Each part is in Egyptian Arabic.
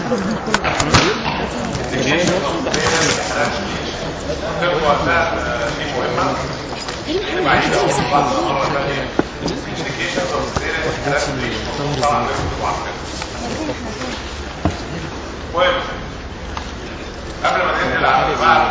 تبقى وقتها دي مهمة بعدين مرة ثانية indications of serious stress طبعا بيكتبوا عندنا كويس قبل ما ننقل على اللي بعده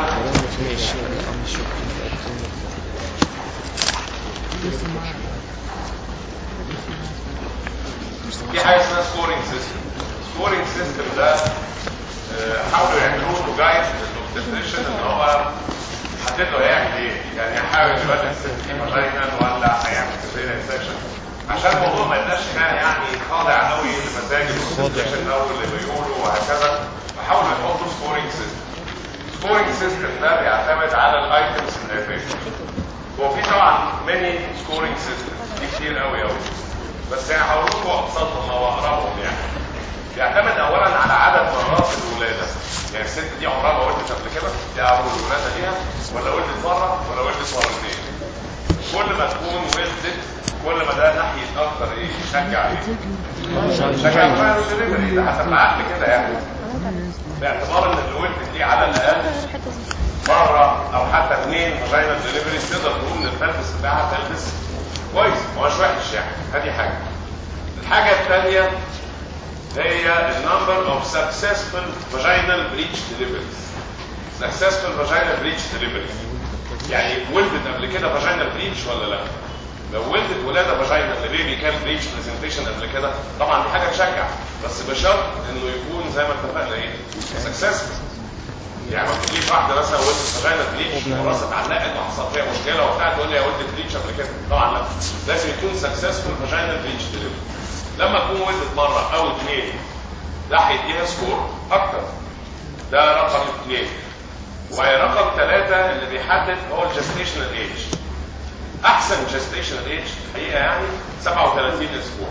في حاجه اسمها سكورينج سيستم سكورينج سيستم ده آه، حاولوا يعملوا له جايد للاوبستريشن ان هو يحدد له هيعمل ايه يعني يحاول يبقى الست دي فاجينال ولا هيعمل سيزيريان سكشن عشان الموضوع ما يبقاش كان يعني خاضع قوي لمزاج الاوبستريشن او اللي بيقولوا وهكذا فحاولوا يحطوا سكورينج سيستم سكورينج سيستم ده بيعتمد على الايتمز اللي هو في طبعا ماني سكورينج سيستم في كتير قوي قوي بس يعني هقول لكم ابسطهم او اقربهم يعني بيعتمد اولا على عدد مرات الولاده يعني الست دي عمرها ما ولدت قبل كده دي اول ولاده ليها ولا ولدت مره ولا ولدت مرتين كل ما تكون ولدت كل ما ده ناحيه اكتر ايه يشجع ايه يشجع فايرو ديليفري ده حسب العقل كده يعني باعتبار ان اللي ولدت دي على الاقل مره او حتى اثنين فاجينال ديليفري تقدر تقول ان البلبس بتاعها تلبس كويس ما هوش وحش يعني ادي حاجه الحاجه الثانيه هي النمبر اوف سكسسفul vaginal breech deliveries successful vaginal breech deliveries يعني ولدت قبل كده vaginal breech ولا لا لو ولدت ولاده vaginal لبيبي كان breech presentation قبل كده طبعا دي حاجه تشجع بس بشرط انه يكون زي ما اتفقنا ايه successful يعني ما تجيش واحده مثلا ولدت فاجينا بليتش وراسها اتعلقت وحصل فيها مشكله وبتاع تقول لي يا ولدت بليتش قبل كده طبعا لا لازم يكون سكسسفول فاجينا بليتش ديليفري لما تكون ولدت مره او اثنين ده هيديها سكور اكتر ده رقم اثنين ورقم ثلاثه اللي بيحدد هو الجستيشنال ايج احسن جستيشنال ايج الحقيقه يعني 37 اسبوع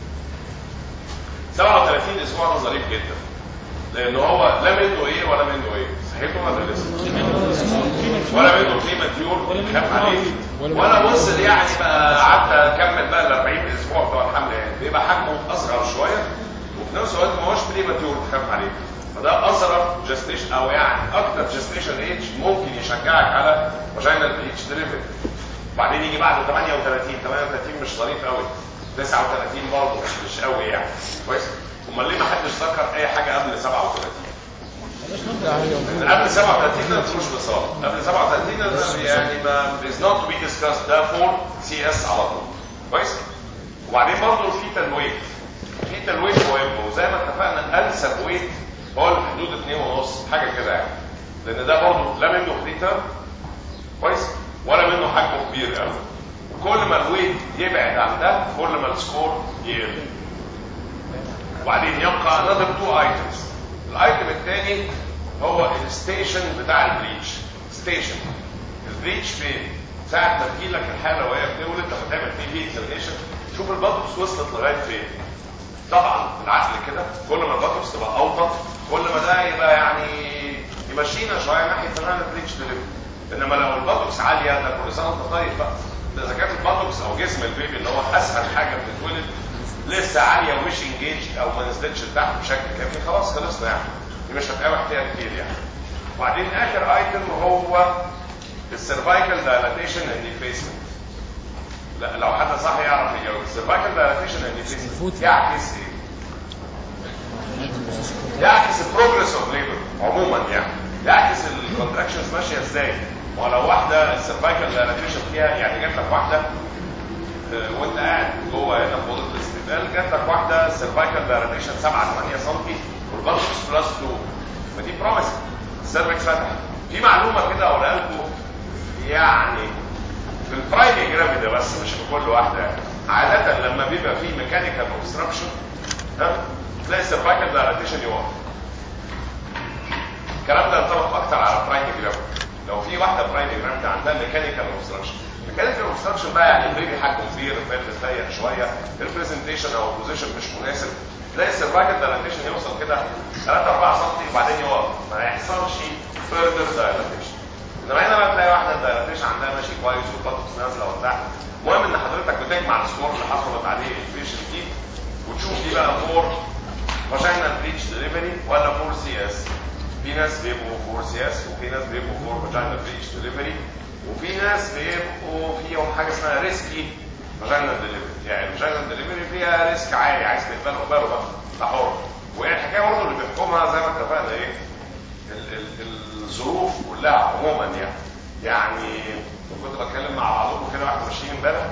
37 اسبوع ده ظريف جدا لان هو لا منه ايه ولا منه ايه صحيح ولا لسه ولا منه بريماتيور خاف عليه ولا وصل يعني بقى قعدت اكمل بقى ال 40 اسبوع بتوع الحمل يعني بيبقى حجمه اصغر شويه وفي نفس الوقت ما هوش بريماتيور تخاف عليه فده اصغر جستيشن او يعني اكتر جستيشن ايج ممكن يشجعك على فاجينال بريتش ديليفري بعدين يجي بعد 38 38 مش ظريف قوي 39 برضه مش مش قوي يعني كويس امال ليه ما حدش ذكر اي حاجه قبل 37 قبل 37 ده مفيش بصراحه قبل 37 ده يعني ما is not to be discussed ده فور سي اس على طول كويس وبعدين برضه الفيتال ويت الفيتال ويت مهم وزي ما اتفقنا انسب ويت هو اللي في حدود 2 ونص حاجه كده يعني لان ده برضه لا منه بريتر كويس ولا منه حجمه كبير قوي كل ما الويت يبعد عن ده كل ما السكور يقل وبعدين يبقى another two items الايتم الثاني هو الستيشن بتاع البريتش ستيشن البريتش فين ساعة ما تجي لك الحالة وهي بتولد لما تعمل فيه هيت سيركيشن شوف البطرس وصلت لغاية فين طبعا العقل كده كل ما البطرس تبقى اوطى كل ما ده يبقى يعني يمشينا شوية ناحية زمان البريتش دليفري انما لو البطرس عالية ده كل سنة وانت طيب بقى ده اذا كانت البطرس او جسم البيبي اللي هو اسهل حاجة بتتولد لسه عاليه ومش انجيج او ما نزلتش لتحت بشكل كافي خلاص خلصنا يعني دي مش هتقاوح فيها كتير يعني وبعدين اخر ايتم هو السيرفايكال دايلاتيشن اند ديفيسمنت لا لو حد صح يعرف يجاوب السيرفايكال دايلاتيشن اند ديفيسمنت يعكس ايه؟ يعكس البروجرس اوف ليبر عموما يعني يعكس الكونتراكشنز ماشيه ازاي ولو واحده السيرفايكال دايلاتيشن فيها يعني جات لك واحده وانت قاعد جوه هنا في اوضه الاستقبال جات لك واحده سيرفايكال دايلاتيشن 7 8 سم والبلس بلس 2 فدي بروميس السيرفكس فتح في معلومه كده اقولها لكم يعني في البرايمري جرافيدا بس مش في كل واحده يعني عاده لما بيبقى في ميكانيكال اوبستراكشن ها تلاقي السيرفايكال دايلاتيشن يقف الكلام ده ينطبق اكتر على برايمري جرافيدا لو في واحده برايمري جرافيدا عندها ميكانيكال اوبستراكشن ميكانيكال اوبستراكشن بقى يعني البيبي حجمه كبير البلبس ضيق شويه البرزنتيشن او البوزيشن مش مناسب تلاقي السيرفايكال دايلاتيشن يوصل كده 3 4 سم وبعدين يقف ما يحصلش فيرذر دايلاتيشن انما هنا بقى تلاقي واحده الدايلاتيشن عندها ماشي كويس والبطكس نازله وبتاع المهم ان حضرتك بتجمع السكور اللي حصلت عليه البيشنت دي وتشوف دي بقى فور فاجينال بريتش ديليفري ولا 4 سي اس في ناس بيبقوا 4 سي اس وفي ناس بيبقوا 4 فاجينال بريتش ديليفري وفي ناس بيبقوا فيهم حاجه اسمها ريسكي فاجينال ديليفري يعني الفاجينال ديليفري فيها ريسك عالي عايز تقبله قبله بقى ده حر وهي الحكايه برضه اللي بيحكمها زي ما اتفقنا ايه ال- ال- الظروف كلها عموما يعني يعني كنت بتكلم مع بعضكم كده واحنا ماشيين امبارح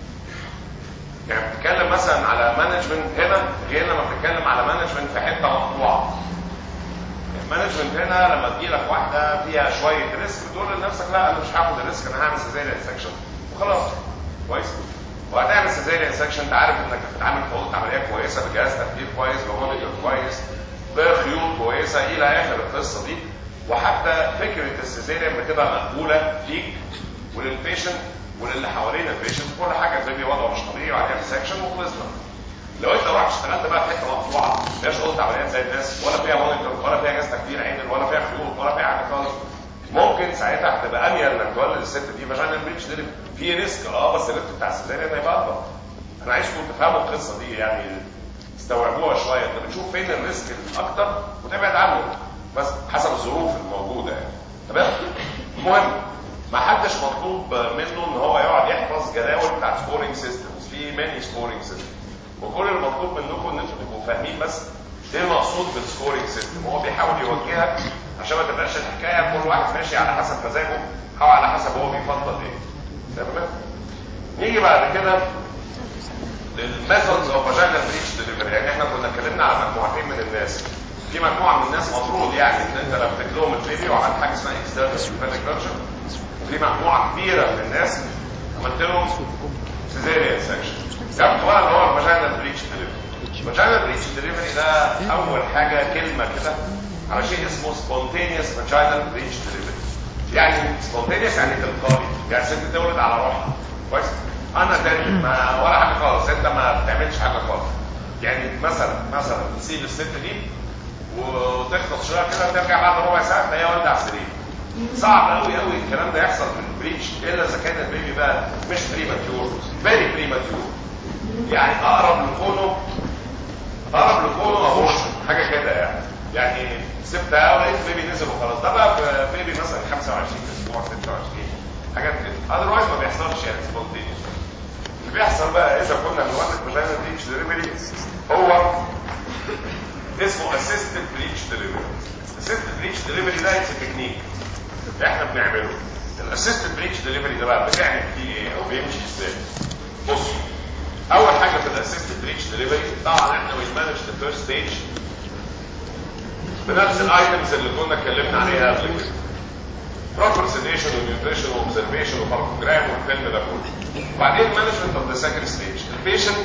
يعني بتتكلم مثلا على مانجمنت هنا غير لما بتتكلم على مانجمنت في حته مقطوعه المانجمنت هنا لما تجي لك واحده فيها شويه ريسك بتقول لنفسك لا انا مش هاخد الريسك انا هعمل سيزيريان سكشن وخلاص كويس وهتعمل سيزيريان سكشن انت عارف انك بتتعامل في اوضه عمليه كويسه بجهاز تفكير كويس بمونيتور كويس بخيوط كويسه الى اخر القصه دي وحتى فكره السيزيريان بتبقى مقبوله ليك وللبيشنت وللي حوالين البيشنت كل حاجه البيبي وضعه مش طبيعي وهتعمل سكشن وخلصنا لو انت رحت اشتغلت بقى في حته مقطوعه ما فيهاش اوضه عمليات زي الناس ولا فيها مونيتور ولا فيها جهاز تكبير عين ولا فيها خيوط ولا فيها حاجه خالص ممكن ساعتها هتبقى اميل انك تولد الست دي فاجينال بريتش دي في ريسك اه بس الريسك بتاع السيزيريان هيبقى اكبر انا عايزكم تفهموا القصه دي يعني تستوعبوها شويه انت بتشوف فين الريسك الاكتر وتبعد عنه بس حسب الظروف الموجوده يعني تمام المهم ما حدش مطلوب منه ان هو يقعد يحفظ جداول بتاعت سكورينج سيستمز في ماني سكورينج سيستم وكل المطلوب منكم ان انتوا تبقوا فاهمين بس ايه المقصود بالسكورينج سيستم هو بيحاول يوجهك عشان ما تبقاش الحكايه كل واحد ماشي على حسب مزاجه او على حسب هو بيفضل ايه تمام نيجي بعد كده للميثودز اوف فاجينال بريتش ديليفري يعني احنا كنا اتكلمنا على مجموعتين من الناس في مجموعه من الناس مفروض يعني ان انت لفت لهم البيبي وعملت حاجه اسمها اكسترنال سيمباتيك فيرجن وفي مجموعه كبيره من الناس عملت لهم سيزيريان سكشن كم اللي هو الفاجينال بريتش ديليفري الفاجينال بريتش ديليفري ده اول حاجه كلمه كده على شيء اسمه سبونتينيوس فاجينال بريتش ديليفري يعني سبونتينيوس يعني تلقائي يعني ست تولد على روحها كويس انا تاني ما ولا حاجه خالص انت ما بتعملش حاجه خالص يعني مثلا مثلا تسيب الست دي وتخلص شويه كده ترجع بعد ربع ساعه تلاقيها والده على السرير صعب قوي قوي الكلام ده يحصل في البريتش الا اذا كان البيبي بقى مش بريماتيور فيري بريماتيور يعني اقرب لكونه اقرب لكونه ابورشن حاجه كده يعني يعني سبتها ولقيت البيبي نزل وخلاص ده بقى في بيبي مثلا 25 اسبوع 26 حاجات كده اذروايز ما بيحصلش يعني سبونتينيوس اللي بيحصل بقى اذا كنا بنولد فاجينا بريتش ديليفري هو اسمه اسيستد بريتش ديليفري اسيستد بريتش ديليفري ده اتس تكنيك احنا بنعمله الاسيستد بريتش ديليفري ده بقى بنعمل فيه ايه او بيمشي ازاي بصوا اول حاجه في الاسيستد بريتش ديليفري طبعا احنا وي مانج ذا فيرست ستيج بنفس الايتمز اللي كنا اتكلمنا عليها قبل كده proper sedation ونيوتريشن واوبزرفيشن وفارماكوجرام والفيلم ده كله وبعدين مانجمنت اوف ذا سكند ستيج البيشنت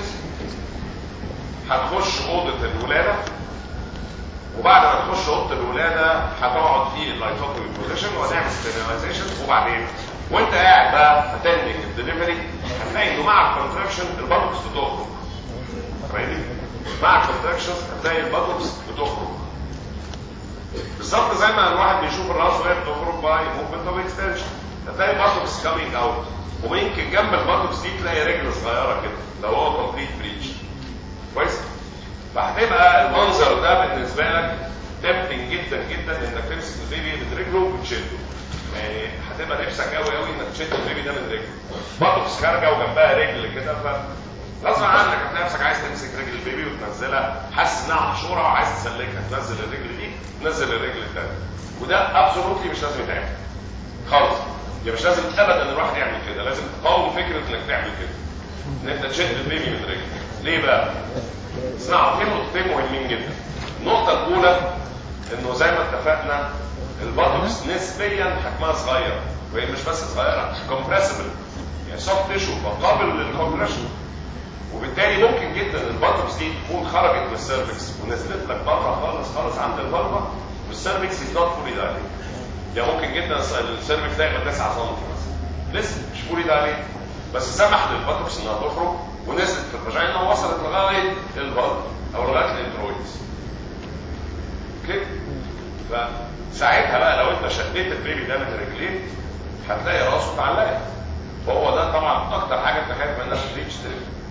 هتخش اوضه الولاده وبعد ما تخش اوضه الولاده هتقعد في اللايتوكومي بوزيشن وهنعمل ستيرلايزيشن وبعدين وانت قاعد بقى اتندنج الدليفري هتلاقي انه مع الكونتراكشن البطوكس بتخرج فاهمني؟ مع الكونتراكشن هتلاقي البطوكس بتخرج بالظبط زي ما الواحد بيشوف الراس وهي بتخرج باي موفمنت اوف اكستنشن هتلاقي البطوكس كامينج اوت ويمكن جنب البطوكس دي تلاقي رجل صغيره كده لو هو كومبليت بريتش كويس فهتبقى المنظر ده بالنسبه لك تمتن جدا جدا انك تمسك البيبي من رجله وتشده يعني هتبقى نفسك قوي قوي انك تشد البيبي ده من رجله بطوكس خارجه وجنبها رجل كده ف غصب عنك هتلاقي نفسك عايز تمسك رجل البيبي وتنزلها حاسس انها محشوره وعايز تسلكها تنزل الرجل دي تنزل الرجل الثانيه وده ابسولوتلي مش لازم يتعمل خالص يعني مش لازم ابدا الواحد يعمل كده لازم تقاوم فكره انك تعمل كده ان انت تشد البيبي من رجله ليه بقى؟ اسمعوا في نقطتين مهمين جدا النقطه الاولى انه زي ما اتفقنا البطوكس نسبيا حجمها صغير وهي مش بس صغيره كومبريسبل يعني سوفت تيشو فقابل للكومبريشن وبالتالي ممكن جدا البطوكس دي تكون خرجت من السيرفكس ونزلت لك بره خالص خالص عند الفالفا والسيرفكس از نوت فولي دايليت يعني ممكن جدا السيرفكس ده يبقى 9 سم مثلا لسه مش فولي دايليت بس سمح للبطوكس انها تخرج ونزلت في الفاجينا ووصلت لغايه الفالفا او لغايه الانترويدز اوكي فساعتها بقى لو انت شديت البيبي ده من رجليه هتلاقي راسه اتعلقت وهو ده طبعا اكتر حاجه انت خايف منها في الريتش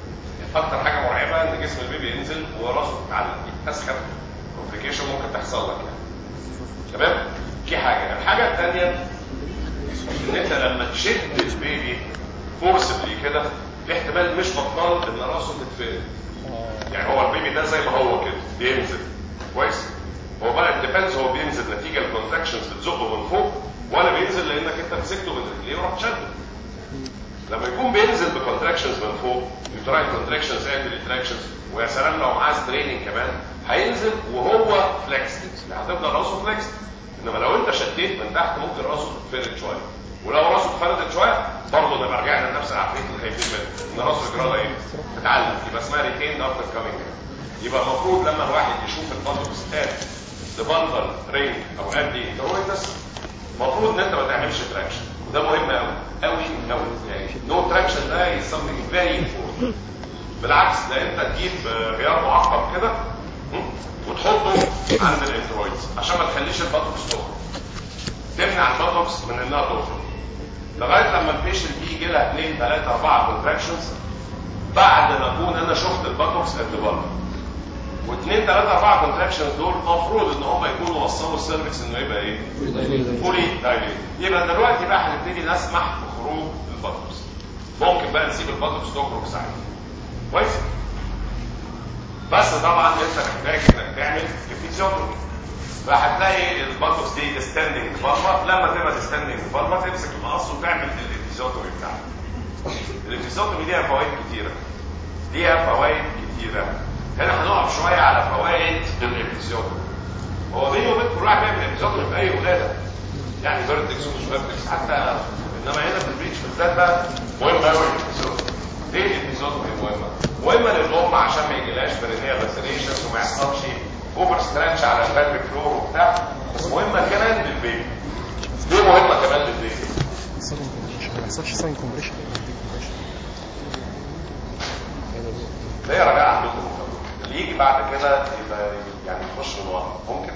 اكتر حاجه مرعبه ان جسم البيبي ينزل وراسه تتعلق تسحب كومبليكيشن ممكن تحصل لك يعني تمام دي حاجه الحاجه الثانيه ان انت لما تشد البيبي فورسبلي كده في احتمال مش بطال ان راسه تتفرد يعني هو البيبي ده زي ما هو كده بينزل كويس هو بقى الديفنس هو بينزل نتيجه الكونتراكشنز بتزقه من فوق ولا بينزل لانك انت مسكته من رجليه ورحت شده لما يكون بينزل بكونتراكشنز من فوق يوتراين كونتراكشنز اند ريتراكشنز ويا سلام لو معاه ستريننج كمان هينزل وهو فليكس يعني هتفضل راسه فليكس انما لو انت شديت من تحت ممكن راسه تتفرد شويه ولو راسه اتفردت شويه برضه نبقى رجعنا لنفس العفريت اللي خايفين منه ان راسه جراده ايه؟ تتعلم يبقى اسمها ريتيند افتر كامينج يبقى المفروض لما الواحد يشوف الباتوكس اد لبلبل رينج او اد انترويتس المفروض ان انت ما تعملش تراكشن وده مهم قوي قوي قوي يعني نو تراكشن ده is something very important بالعكس ده انت تجيب غيار معقم كده وتحطه عند الانترويدز عشان ما تخليش الباتوكس تخرج تمنع الباتوكس من انها تخرج لغايه لما البيشنت دي يجي لها 2 3 4 كونتراكشنز بعد ما اكون انا شفت الباتوكس قد بره واثنين ثلاثة أربعة كونتراكشنز دول المفروض إن هم يكونوا وصلوا السيرفكس إنه يبقى إيه؟ فولي دايليت يبقى دلوقتي بقى هنبتدي نسمح بخروج الباتوكس ممكن بقى نسيب الباتوكس تخرج ساعتها كويس؟ بس طبعا انت محتاج انك تعمل افيزيوتومي فهتلاقي الباتوكس دي ستاندنج فالفا لما تبقى ستاندنج فالفا تمسك المقص وتعمل الافيزيوتومي بتاعك الافيزيوتومي ليها فوائد كتيره ليها فوائد كتيره هنا هنقف شويه على فوائد الافيزيوتومي هو بيني وبين كل واحد بيعمل افيزيوتومي في اي ولاده يعني فيرتكس ومش فيرتكس حتى انما هنا في البريتش بالذات بقى مهم قوي الافيزيوتومي ليه الافيزيوتومي مهمه؟ مهمه للام عشان ما يجيلهاش برينيا لاسريشنز وما يحصلش اوفر ستراتش على البلفيك فلور وبتاع بس مهمه كمان للبيبي ليه مهمه كمان للبيبي؟ ما يحصلش ساين كومبريشن هي رجاء عندكم اللي يجي بعد كده يبقى يعني يخش من ورا ممكن؟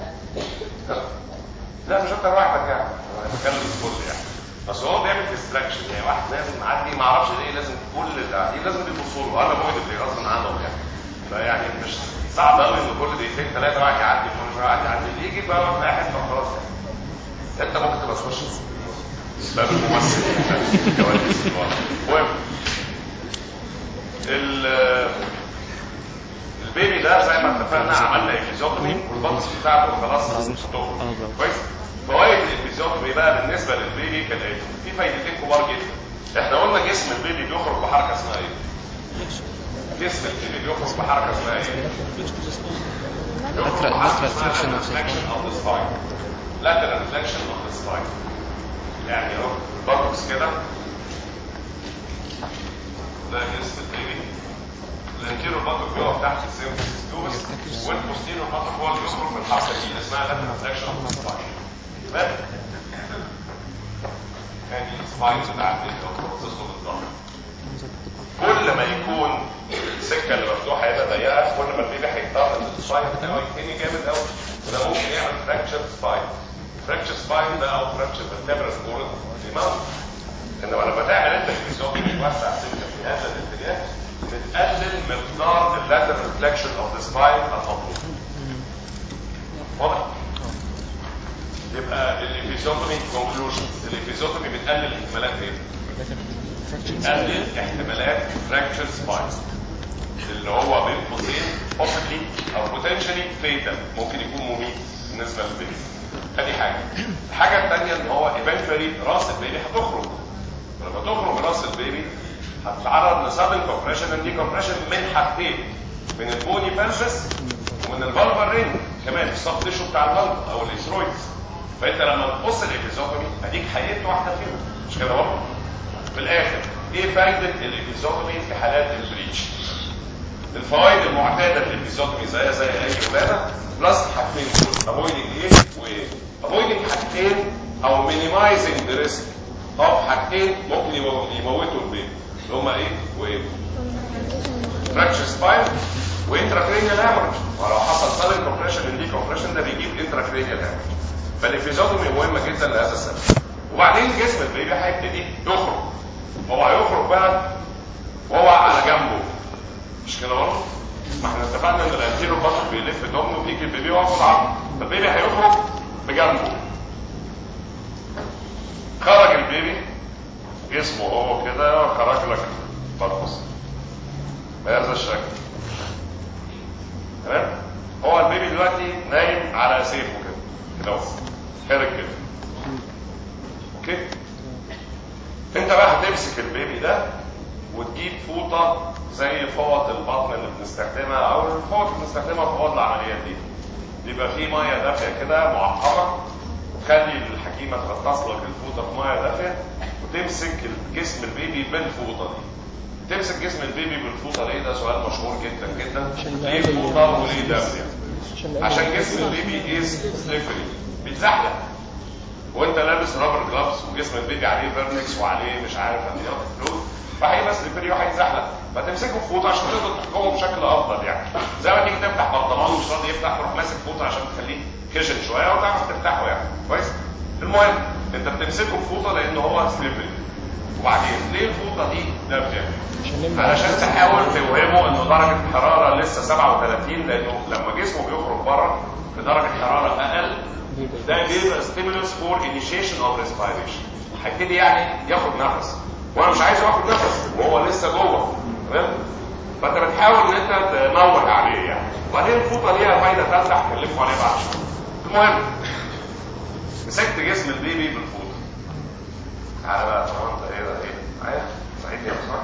لا مش انت لوحدك يعني انا بتكلم الكل يعني بس هو بيعمل ديستراكشن يعني واحد لازم معدي ما اعرفش ليه لازم كل اللي قاعدين لازم يبصوا له انا بوجد اللي غصب عنهم يعني فيعني مش صعب قوي ان كل دقيقتين ثلاثه واحد يعدي كل شويه يعدي يعدي اللي يجي بقى في واحد فخلاص يعني انت ممكن تبقى تخش باب الممثل كواليس المهم البيبي ده زي ما اتفقنا عملنا افيزيوتومي والبطس بتاعته خلاص هتخرج كويس فوائد الافيزيوتومي بقى بالنسبه للبيبي كالاتي في فايدتين كبار جدا احنا قلنا جسم البيبي بيخرج بحركه اسمها ايه؟ جسم البيبي بيخرج بحركه اسمها ايه؟ بيخرج بحركه اسمها reflection of the spine lateral reflection of the spine يعني اهو البطكس كده ده جسم البيبي الانتيرو بطك بيقف تحت السيمفيس دوبس والبوستيرو بطك هو اللي بيخرج من الحركه دي اسمها lateral reflection of the spine تمام؟ يعني السباين بتاع البيبي او البروسيسور الظهر كل ما يكون السكه اللي مفتوحه هيبقى ضيقه كل ما البيبي هيضطر ان السباين بتاعه يتني جامد قوي وده ممكن يعمل فراكشر سباين فراكشر سباين ده او فراكشر فيرتبرا سبورت دماغ انما لما تعمل انت الفيزيوتومي توسع سكه في هذا الاتجاه بتقلل مقدار اللاتر ريفلكشن اوف ذا سباين المطلوب واضح؟ يبقى الافيزيوتومي كونكلوجن الافيزيوتومي بتقلل احتمالات ايه؟ بتقلل احتمالات فراكشر سباين اللي هو بين قوسين possibly او potentially fatal ممكن يكون مميت بالنسبه للبيبي ادي حاجه الحاجه الثانيه ان هو eventually راس البيبي هتخرج ولما تخرج راس البيبي هتتعرض لسادن كومبريشن اند ديكومبريشن من حاجتين من البوني بلفس ومن الفالفر رينج كمان السب تيشو بتاع الفالف او الاسترويدز فانت لما تبص الافيزوتومي اديك حققت واحده فيهم مش كده برضه في الاخر ايه فايده الافيزوتومي في حالات البريتش الفوائد المعتاده للافيزوتومي زيها زي اي ولاده بلس حاجتين دول افويدنج ايه وايه افويدنج حاجتين او مينيمايزنج ذا ريسك اوف حاجتين ممكن يموتوا البيبي اللي هم ايه وايه فراكشر سباين وانتراكرينيال هامرج ولو حصل سادن كومبريشن ان دي كومبريشن ده بيجيب انتراكرينيال هامرج فالافيزوتومي مهمه جدا لهذا السبب وبعدين جسم البيبي هيبتدي يخرج هو هيخرج بقى وهو على جنبه مش كده برضه؟ ما احنا اتفقنا ان الانتيرو بطن بيلف دم وبيجي البيبي يقف على العظم فالبيبي هيخرج بجنبه خرج البيبي جسمه هو كده خرج لك برقص بهذا الشكل تمام هو البيبي دلوقتي نايم على سيفه كده كده اهو خارج كده اوكي انت بقى هتمسك البيبي ده وتجيب فوطه زي فوط البطن اللي بنستخدمها او الفوط اللي بنستخدمها في فوط العمليات دي بيبقى فيه ميه دافيه كده معقمه وتخلي الحكيمه تغطس لك الفوطه في ميه دافيه وتمسك جسم البيبي بالفوطه دي تمسك جسم البيبي بالفوطه ليه ده سؤال مشهور جدا جدا ليه فوطه وليه دافيه عشان جسم البيبي از سليفري بيتزحلق وانت لابس رابر جلافز وجسم البيبي عليه فيرنكس وعليه مش عارف انتيات فلويد فهيبقى سليبري وهيتزحلق فتمسكه في فوطه عشان تقدر تحكمه بشكل افضل يعني زي ما تيجي تفتح بنطلون مش راضي يفتح تروح ماسك فوطه عشان تخليه خشن شويه وتعرف تفتحه يعني كويس المهم انت بتمسكه بفوطه لان هو سليبري وبعدين ليه الفوطه دي دافيه؟ علشان تحاول توهمه انه درجه الحراره لسه 37 لانه لما جسمه بيخرج بره في درجه حراره اقل ده بيبقى ستيمولس فور انيشيشن اوف ريسبيريشن هيبتدي يعني ياخد نفس وانا مش عايز ياخد نفس وهو لسه جوه تمام فانت بتحاول ان انت تنور عليه يعني وبعدين الفوطه ليها فايده ثالثه هكلمكم عليها بعد شويه المهم مسكت جسم البيبي بالفوطه تعالى بقى طبعا انت ايه ده ايه معايا سعيد يا بصراحه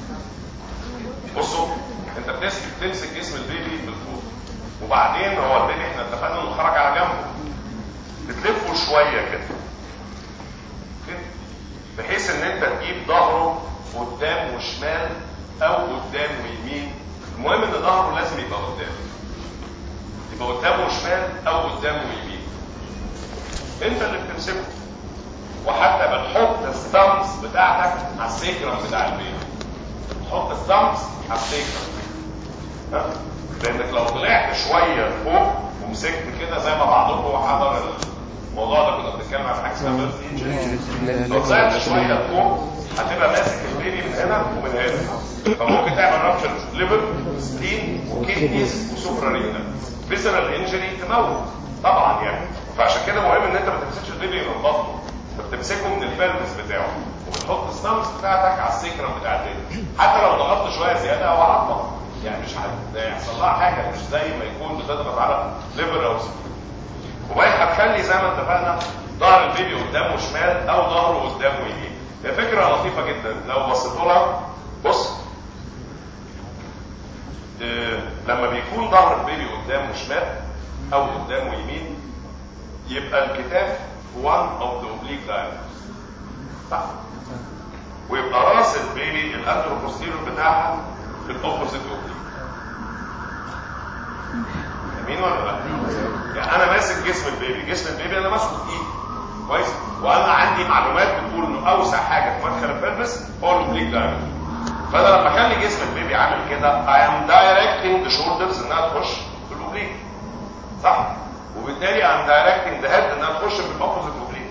بصوا انت بتمسك تمسك جسم البيبي بالفوطه وبعدين هو البيبي احنا اتفقنا انه خرج على جنبه بتلفه شويه كده كده بحيث ان انت تجيب ظهره قدام وشمال او قدام ويمين المهم ان ظهره لازم يبقى قدام يبقى قدام وشمال او قدام ويمين انت اللي بتمسكه وحتى بتحط الثامس بتاعتك على السيكرم بتاع البيبي تحط الثامس على السيكرم ها؟ لانك لو طلعت شويه فوق ومسكت كده زي ما بعضكم حضر الموضوع ده كنا بنتكلم عن حاجه اسمها بيرث انجري لو طلعت شويه فوق هتبقى ماسك البيبي من هنا ومن هنا فممكن تعمل رابشر ليفر سبلين وكيدنيز وسوبرا رينال فيزرال انجري تموت طبعا يعني فعشان كده مهم ان انت ما تمسكش البيبي من بطنه انت بتمسكه من البلبس بتاعه وبتحط الستامس بتاعتك على السيكرم بتاع البيبي حتى لو ضغطت شويه زياده هو عظمه يعني مش هيحصل لها حاجه مش زي ما يكون بتضغط على ليفر او وبعدين هتخلي زي ما اتفقنا ظهر البيبي قدامه شمال او ظهره قدامه يمين هي فكره لطيفه جدا لو بصيتوا لها بص إيه لما بيكون ظهر البيبي قدامه شمال او قدامه يمين يبقى الكتاف one of the oblique diagonals صح ويبقى راس البيبي الانتروبوستيرور بتاعها في الاوبوزيت اوبليك يمين ولا لا؟ يعني انا ماسك جسم البيبي جسم البيبي انا ماسكه بايدي كويس وانا عندي معلومات بتقول انه اوسع حاجه في مدخل البلبس هو الاوبليك دايجونال فانا لما اخلي جسم البيبي عامل كده I am directing the shoulders انها تخش في الاوبليك صح وبالتالي I'm directing the head انها تخش في الاوبوزيت اوبليك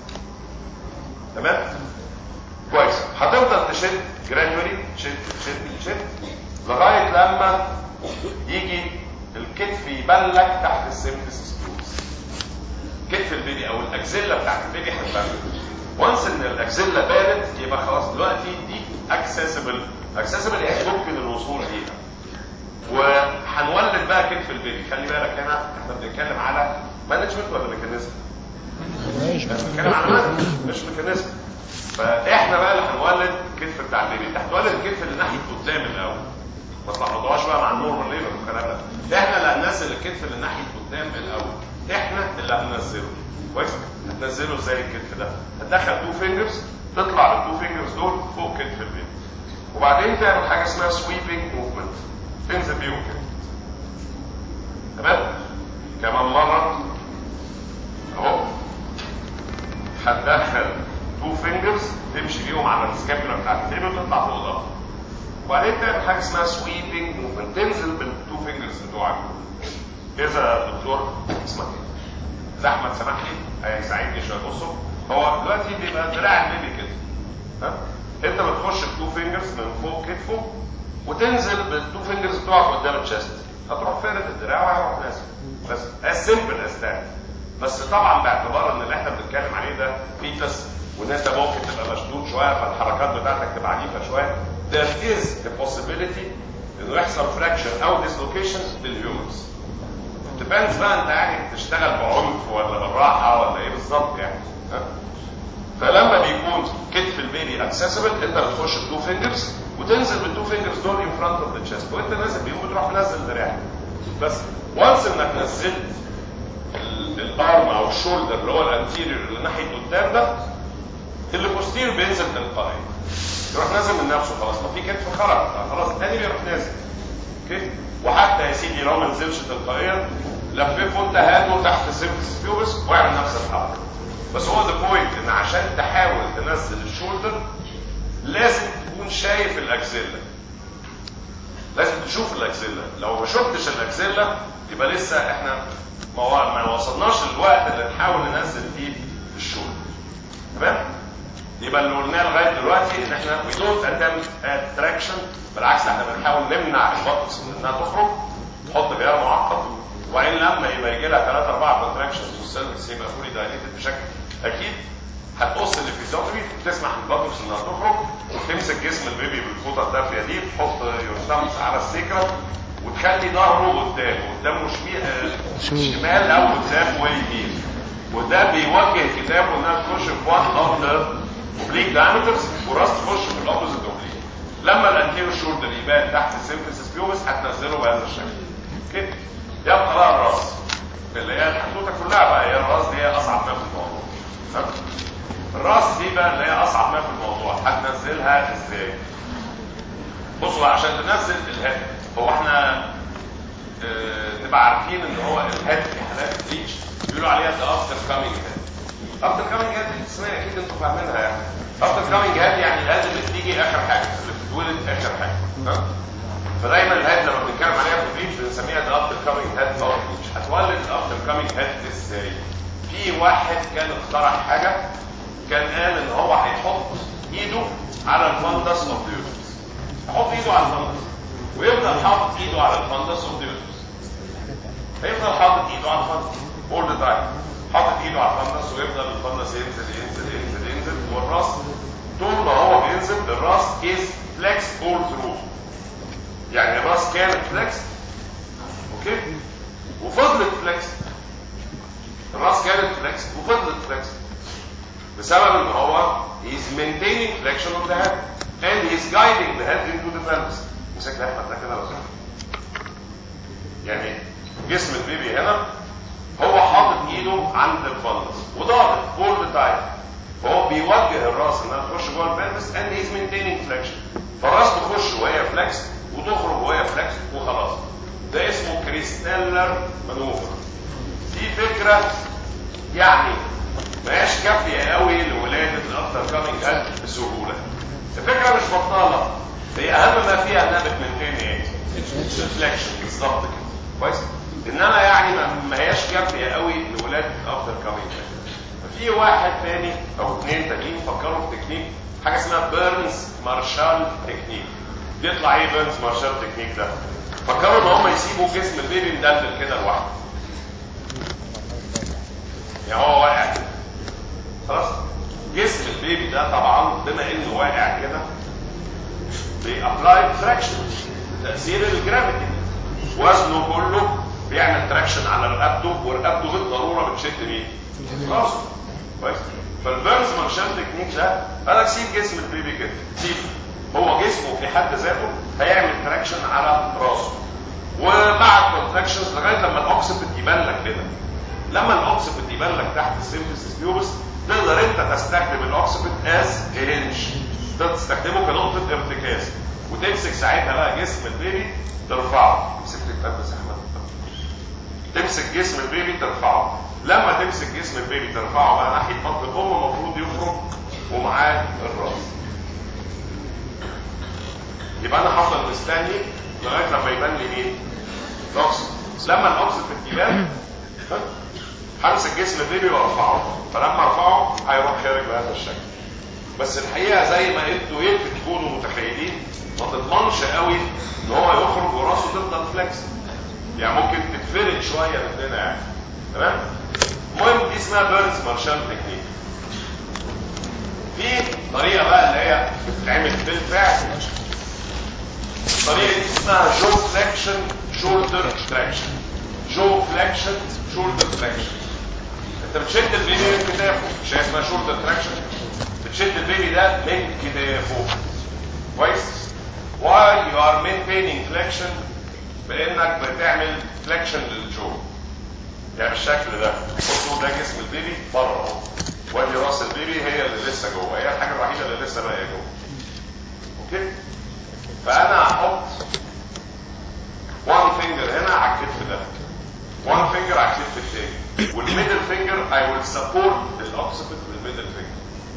تمام كويس هتفضل تشد جرادولي تشد تشد تشد لغايه لما يجي الكتف يبلك تحت السيمفيس سبيوس كتف البيبي او الاكزيلا بتاعت البيبي هتبلك وانس ان الاكزيلا بانت يبقى خلاص دلوقتي دي اكسسبل اكسسبل يعني ممكن الوصول ليها وهنولد بقى كتف البيبي خلي بالك هنا احنا بنتكلم على مانجمنت ولا ميكانيزم؟ بنتكلم على مانجمنت مش ميكانيزم فاحنا بقى اللي هنولد الكتف بتاع البيبي انت هتولد الكتف اللي ناحيه قدام الاول ما تلخبطوهاش بقى مع النورمال ليبر والكلام ده احنا اللي هننزل الكتف اللي ناحيه قدام الاول احنا اللي هننزله كويس هتنزله ازاي الكتف ده هتدخل تو فينجرز تطلع بالتو فينجرز دول فوق كتف البيبي وبعدين تعمل حاجه اسمها سويبنج موفمنت تنزل بيهم كده تمام كمان مره اهو هتدخل تو فينجرز تمشي بيهم على السكابولا بتاعت البيبي وتطلع فوق ظهره وبعدين تعمل حاجه اسمها سويبنج موفمنت تنزل بالتو فينجرز بتوعك اذا دكتور اسمك ايه؟ ده احمد سامح لي هيساعدني شويه بصوا هو دلوقتي بيبقى دراع البيبي كده ها انت بتخش بتو فينجرز من فوق كتفه وتنزل بالتو فينجرز بتوعك قدام الشست هتروح فارد الدراع وهيروح نازل بس as simple as that بس طبعا باعتبار ان اللي احنا بنتكلم عليه ده فيتس وان انت ممكن تبقى مشدود شويه فالحركات بتاعتك تبقى عنيفه شويه there is a possibility انه يحصل فراكشن او ديسلوكيشن للهيومنز ديبندز بقى انت يعني بتشتغل بعنف ولا بالراحه ولا ايه بالظبط يعني ها؟ فلما بيكون كتف البيبي اكسسبل انت بتخش بتو فينجرز وتنزل بالتو فينجرز دول ان فرونت اوف ذا تشيست وانت نازل بيهم بتروح منزل دراعك بس وانس انك نزلت ال- الارم او الشولدر اللي هو الانتيريور اللي ناحيه قدام ده اللي بوستير بينزل تلقائي يروح نازل من نفسه خلاص ما في كتف خرج خلاص الثاني بيروح نازل اوكي وحتى يا سيدي لو ما نزلش تلقائيا لففه انت هاته تحت سيرفس بيوبس واعمل نفس الحركه بس هو ذا بوينت ان عشان تحاول تنزل الشولدر لازم تكون شايف الاكسيلا لازم تشوف الاكسيلا لو ما شفتش الاكسيلا يبقى لسه احنا ما و- ما وصلناش للوقت اللي نحاول ننزل فيه الشولدر تمام يبقى اللي قلناه لغايه دلوقتي ان احنا we don't attempt at traction بالعكس احنا بنحاول نمنع البطس من انها تخرج نحط غيار معقد وبعدين لما يبقى يجي لها 3 4 كونتراكشنز والسيرفس يبقى فولي دايليتد بشكل اكيد هتقص الفيزيوتومي تسمح للبطس انها تخرج تمسك جسم البيبي بالفوطه الدافيه دي تحط يورثامس على السكره وتخلي ظهره قدام قدامه شمي- آه، شمال او قدام ويمين وده بيوجه كتابه انها تخش في وان اوف ذا اوبليك دايمترز وراس تخش في الاوبوزيت اوبليك لما الانتيريور شولدر يبان تحت السيمفيسيس بيوبس هتنزله بهذا الشكل كده يبقى بقى الراس اللي هي الحدوته كلها بقى هي الراس دي هي اصعب ما في الموضوع ها؟ الراس دي بقى اللي هي اصعب ما في الموضوع هتنزلها ازاي بصوا بقى عشان تنزل الهيد هو احنا آه، نبقى عارفين ان هو الهيد في حالات ريتش بيقولوا عليها ذا افتر كامينج هيد افتر كامينج هيد دي اسمها اكيد انتوا فاهمينها يعني افتر كامينج هيد يعني الهيد اللي بتيجي اخر حاجه اللي بتتولد اخر حاجه ها فدايما الهيد لما بنتكلم عليها في الريتش بنسميها ذا افتر كامينج هيد او ريتش هتولد الافتر كامينج هيد ازاي في واحد كان اخترع حاجه كان قال ان هو هيحط ايده على الفندس اوف ذا يحط ايده على الفندس ويفضل حاطط ايده على الفندس اوف ذا هيفضل حاطط ايده على الفندس all the time حاطط ايده على الفندس ويفضل الفندس ينزل ينزل ينزل ينزل والراس طول ما هو بينزل الراس is flexed all through يعني الراس كانت flexed اوكي وفضلت flexed الراس كانت flexed وفضلت flexed بسبب ان هو he's maintaining flexion of the head and he's guiding the head into the pelvis مسك احمد ده كده لو سمحت. يعني جسم البيبي هنا هو حاطط ايده عند الفندس وضاغط all the time فهو بيوجه الراس انها تخش جوه البلفس and he's maintaining flexion فالراس تخش وهي فلكس وتخرج وهي فلكس وخلاص ده اسمه كريستالر مانوفر دي فكره يعني ماهياش كافيه قوي لولاده الافتر كامينج هيد بسهوله الفكره مش بطاله هي اهم ما فيها انها بتمنتين ايه؟ الفلكشن بالظبط كده كويس انما يعني ما ما هياش كافيه قوي لولاده الافتر كامينج هيد ففي واحد تاني او اثنين تانيين فكروا في تكنيك حاجه اسمها بيرنز مارشال تكنيك بيطلع ايه بيرنز مارشال تكنيك ده فكروا ان هم يسيبوا جسم البيبي مدلدل كده لوحده يعني هو واقع كده خلاص جسم البيبي ده طبعا بما انه واقع كده بيابلاي تراكشن تاثير الجرافيتي وزنه كله بيعمل تراكشن على رقبته ورقبته بالضروره بتشد مين؟ راسه كويس فالبيرنز مارشال تكنيك ده انا سيب جسم البيبي كده سيب هو جسمه في حد ذاته هيعمل تراكشن على راسه ومع الكونتراكشنز لغايه لما الاوكسبت يبان لك كده لما الاوكسبت يبان لك تحت السيمفيسيس بيوبس تقدر انت تستخدم الاوكسبت از هنج تقدر تستخدمه كنقطه ارتكاز وتمسك ساعتها بقى جسم البيبي ترفعه امسك لي الكتاب بس يا احمد تمسك جسم البيبي ترفعه لما تمسك جسم البيبي ترفعه بقى ناحيه بطن الام المفروض يخرج ومعاه الراس يبقى انا هفضل مستني لغايه لما يبان لي مين؟ الاوكسجين لما الاوكسجين يبان همسك جسم البيبي وارفعه فلما ارفعه هيروح خارج بهذا الشكل بس الحقيقه زي ما انتوا يمكن تكونوا متخيلين ما تضمنش قوي ان هو يخرج وراسه تفضل فليكس يعني ممكن تتفرد شويه مننا يعني تمام المهم دي اسمها بيرنز مارشال تكنيك في طريقه بقى اللي هي بتتعمل بالفعل الطريقه دي اسمها جو فليكشن شولدر تراكشن جو فليكشن شولدر تراكشن انت بتشد البيبي من كتافه مش هي اسمها شولدر تراكشن بتشد البيبي ده من كتافه كويس while you are maintaining flexion بانك بتعمل فليكشن للجو يعني بالشكل ده بصوا ده جسم البيبي بره اهو وادي راس البيبي هي اللي لسه جوه هي الحاجه الوحيده اللي لسه باقيه جوه اوكي فانا هحط وان فينجر هنا على الكتف ده وان فينجر على الكتف التاني والميدل فينجر اي ويل سبورت الاوكسيبت بالميدل فينجر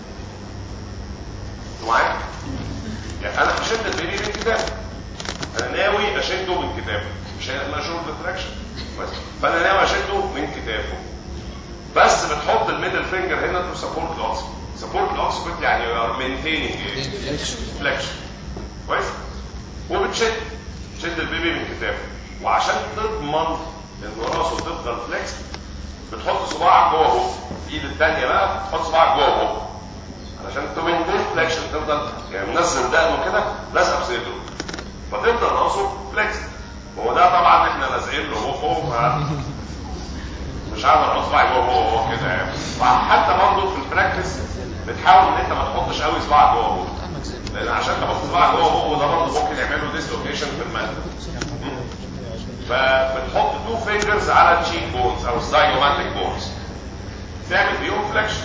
انتوا معايا؟ يعني انا هشد البيبي من كتافه انا ناوي اشده من كتافه مش هي اسمها شولدر تراكشن بس فانا ناوي اشده من كتافه بس بتحط الميدل فينجر هنا تو سبورت الاوكسيبت سبورت الاوكسيبت يعني يو ار مينتيننج فليكشن كويس وبتشد تشد البيبي من كتافه وعشان تضمن ان راسه تفضل فليكس بتحط صباعك جوه بقه الايد الثانيه بقى تحط صباعك جوه بقه علشان تمنتين فليكشن تفضل يعني منزل دقنه كده لازقه في صدره فتفضل راسه فليكس وهو ده طبعا احنا لازقين له بقه ف مش عارف احط صباعي جوه بقه هو كده يعني وحتى برضه في البراكتس بتحاول ان انت ما تحطش قوي صباعك جوه بقه لان عشان تحط صباعك جوه بقه ده برضه ممكن يعمل له ديسلوكيشن في المد فبتحط تو فينجرز على تشيك بونز او الزايوماتيك بونز تعمل بيهم فليكشن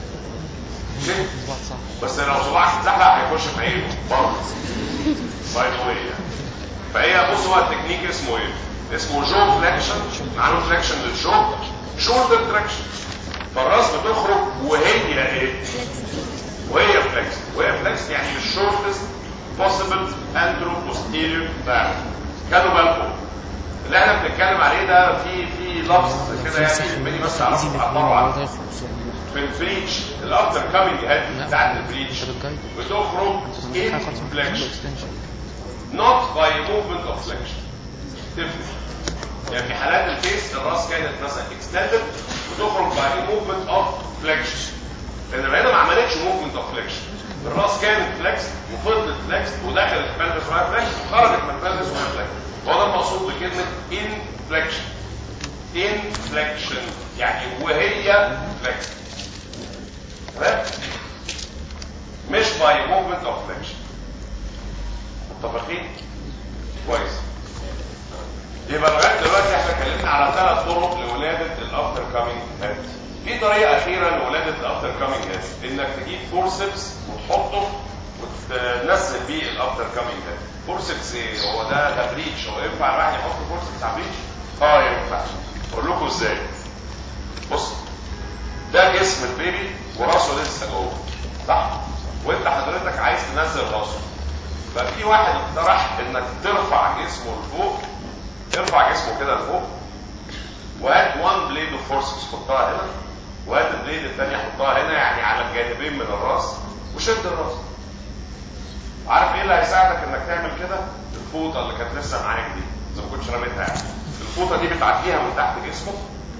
بس لو صباعك اتزحلق هيخش في عينه برضه باي ذا واي يعني فهي بص هو التكنيك اسمه ايه؟ اسمه جو فليكشن عامل فليكشن للجو شولدر تراكشن فالراس بتخرج وهي ايه؟ وهي فليكس وهي فليكس يعني الشورتست possible انترو posterior diameter كانوا بالكم اللي احنا بنتكلم عليه ده في في لفظ كده يعني المني بس تعرفوا تعبروا عنه في البريتش الافتر كامينج هاد بتاعت البريتش بتخرج in flexion not by movement of flexion تفرق يعني في حالات الفيس الراس كانت مثلا extended وتخرج by movement of flexion لان هنا ما عملتش movement of flexion الراس كانت فليكس وفضلت فليكس ودخلت البلفس وهي فليكس وخرجت من البلفس وهي فليكس هو ده المقصود بكلمه inflection inflection يعني وهي فليكس تمام مش by movement of flexion متفقين كويس يبقى لغايه دلوقتي احنا اتكلمنا على ثلاث طرق لولاده الافتر كامينج هيد في طريقه اخيره لولاده الافتر كامينج هيد انك تجيب فورسبس وتحطه وتنزل بيه الافتر كامينج هيد فورسبس ايه هو ده ده بريتش هو ينفع الواحد يحط فورسبس على بريتش اه ينفع اقول لكم ازاي بص ده جسم البيبي وراسه لسه جوه صح وانت حضرتك عايز تنزل راسه ففي واحد اقترح انك ترفع جسمه لفوق ارفع جسمه كده لفوق وهات وان بليد اوف فورسز حطها هنا وهات البليد الثانيه حطها هنا يعني على الجانبين من الراس وشد الراس عارف ايه اللي هيساعدك انك تعمل كده الفوطه اللي كانت لسه معاك دي اذا ما كنتش رميتها يعني الفوطه دي بتعديها من تحت جسمه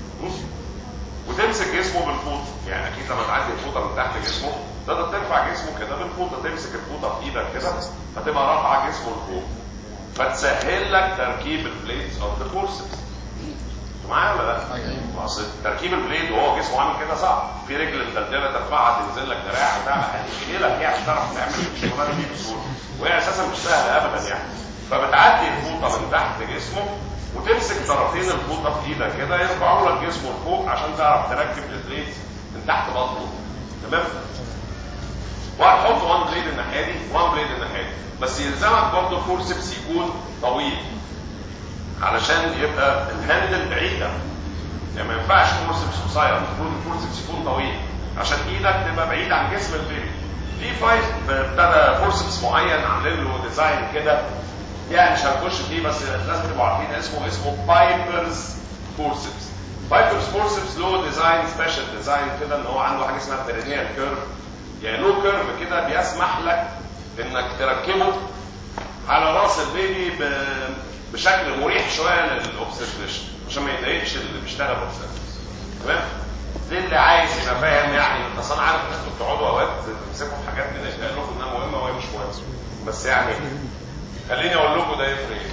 وتمسك جسمه بالفوطه يعني اكيد لما تعدي الفوطه من تحت جسمه تقدر ترفع جسمه كده بالفوطه تمسك الفوطه في ايدك كده هتبقى رافعه جسمه لفوق فتسهل لك تركيب البليدز اوف ذا فورسز معايا ولا لا؟ ايوه اصل تركيب البليد وهو جسمه عامل كده صعب في رجل مدلدله ترفعها تنزل لك دراع بتاع هتشيلك يعني تعرف تعمل الشغلانه دي بسهوله وهي اساسا مش سهله ابدا يعني فبتعدي الفوطه من تحت جسمه وتمسك طرفين الفوطه في ايدك كده يرفعوا لك جسمه لفوق عشان تعرف تركب البليد من تحت بطنه تمام؟ وهتحط وان بليد الناحيه دي وان بليد الناحيه دي بس يلزمك برضه الفورسبس يكون طويل علشان يبقى الهاندل بعيده يعني ما ينفعش فورسبس قصير المفروض الفورسبس يكون طويل عشان ايدك تبقى بعيد عن جسم البيبي في فايف ابتدى فورسبس معين عاملين له ديزاين كده يعني مش هنخش فيه بس لازم تبقوا عارفين اسمه اسمه بايبرز فورسبس بايبرز فورسبس له ديزاين سبيشال ديزاين كده ان هو عنده حاجه اسمها بيرينيال كيرف يعني له كيرف كده بيسمح لك انك تركبه على راس البيبي ب- بشكل مريح شويه للاوبستريشن عشان ما يضايقش اللي بيشتغل اوبستريشن تمام للي عايز يبقى فاهم يعني اصل انا عارف ان انتوا بتقعدوا اوقات تمسكوا في حاجات كده يتقال لكم انها مهمه وهي مش مهمه بس يعني خليني اقول لكم ده يفرق ايه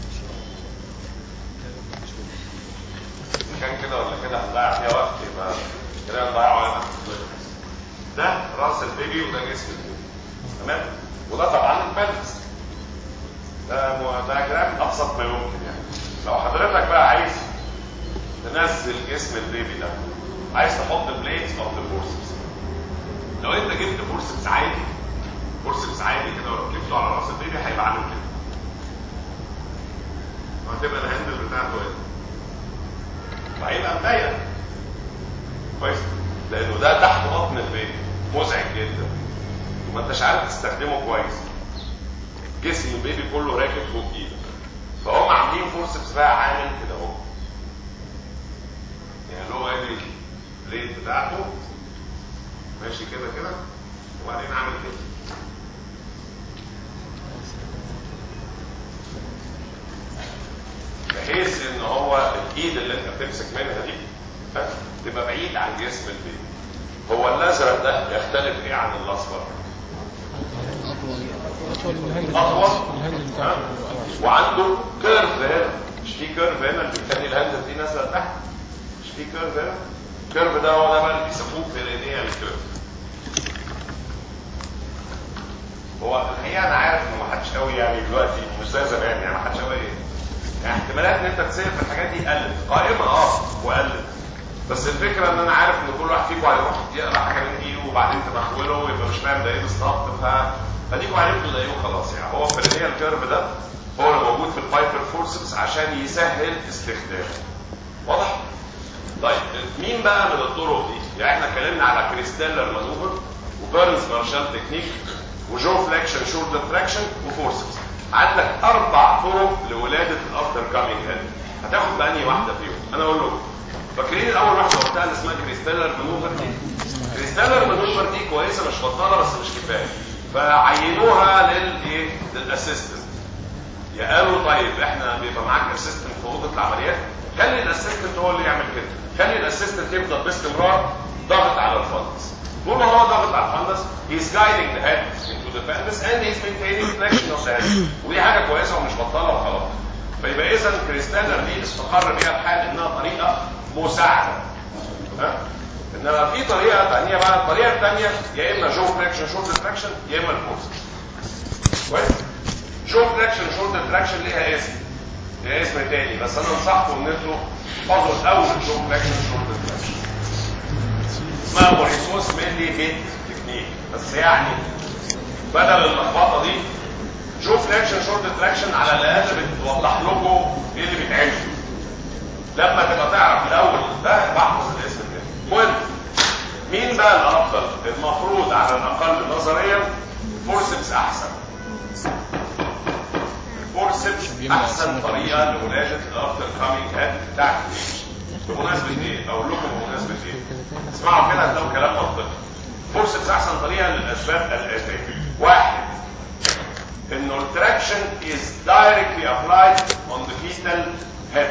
إذا كان كده ولا كده هنضيع فيها وقت يبقى كده هنضيع وقت ده راس البيبي وده جسم البيبي تمام وده طبعا البلس ده مو- ده جرام ابسط ما يمكن يعني لو حضرتك بقى عايز تنزل جسم البيبي ده عايز تحط بليتس اوف ذا فورسبس لو انت جبت فورسبس عادي فورسبس عادي كده وركبته على راس البيبي هيبقى عامل كده وهتبقى الهاندل بتاعته ايه وهيبقى مضيق كويس لانه ده تحت بطن البيبي مزعج جدا وما انتش عارف تستخدمه كويس جسم البيبي كله راكب فوق ايدك فهم عاملين فورسبس بقى عامل كده اهو يعني اللي هو ادي البليد بتاعته ماشي كده كده وبعدين عامل كده بحيث ان هو الايد اللي انت بتمسك منها دي ها، تبقى بعيد عن جسم البيبي هو الازرق ده يختلف ايه عن الاصفر اطول من الهاند اطول الهاند ها؟ بتاعته وعنده كيرف هنا مش في كيرف هنا اللي بيخلي الهاند دي نازله لتحت مش في كيرف هنا الكيرف ده هو ده بقى اللي بيسموه بيرينيال كيرف هو الحقيقه انا عارف ان ما حدش قوي يعني دلوقتي مش زي زمان يعني ما حدش قوي ايه يعني احتمالات ان انت تسير في الحاجات دي قلت قائمه اه وقلت بس الفكره ان انا عارف ان كل واحد فيكم هيروح يقرا حاجه من دي وبعدين تبخوله ويبقى مش فاهم ده ايه بالظبط ف فديكوا عرفتوا ده ايه وخلاص يعني هو البرينيال كيرف ده هو اللي موجود في البايبر فورسبس عشان يسهل استخدامه واضح؟ طيب مين بقى من الطرق دي؟ يعني احنا اتكلمنا على كريستالر مانوفر وبيرنز مارشال تكنيك وجو فليكشن شولدر فليكشن وفورسبس عندك اربع طرق لولاده الافتر كامينج هيد هتاخد بأنهي واحده فيهم؟ انا اقول لكم فاكرين الاول واحده قلتها اللي اسمها كريستالر مانوفر دي؟ كريستالر مانوفر دي كويسه مش بطاله بس مش كفايه فعينوها للايه؟ للاسيستنت يا قالوا طيب احنا بيبقى معاك اسيستنت في اوضه العمليات خلي الاسيستنت هو اللي يعمل كده خلي الاسيستنت يفضل باستمرار ضاغط على الفندس طول ما هو ضاغط على الفندس he's guiding the head into the fundus and he's maintaining flexion of the head ودي حاجه كويسه ومش بطاله وخلاص فيبقى اذا كريستالر دي استقر بيها الحال انها طريقه مساعده ها انما في طريقه ثانيه بقى الطريقه الثانيه يا اما جو فليكشن شورت تراكشن يا اما الفورس كويس جو تراكشن شولدر تراكشن ليها اسم ليها اسم تاني بس انا انصحكم ان انتوا تحفظوا الاول جو تراكشن شولدر تراكشن اسمها موريسوس ميلي بيت تكنيك بس يعني بدل اللخبطه دي جو فليكشن شولدر تراكشن على الاقل بتوضح لكم ايه اللي بيتعمل لما تبقى تعرف الاول ده بحفظ الاسم ده المهم مين بقى الافضل المفروض على الاقل نظريا فورسبس احسن فورسبس احسن طريقه لولاده الافتر كامينج هاد بتاعت بمناسبه ايه؟ اقول لكم بمناسبه ايه؟ اسمعوا كده هتلاقوا كلام منطقي فورسبس احسن طريقه للاسباب الاتيه واحد انه التراكشن is directly applied on the fetal head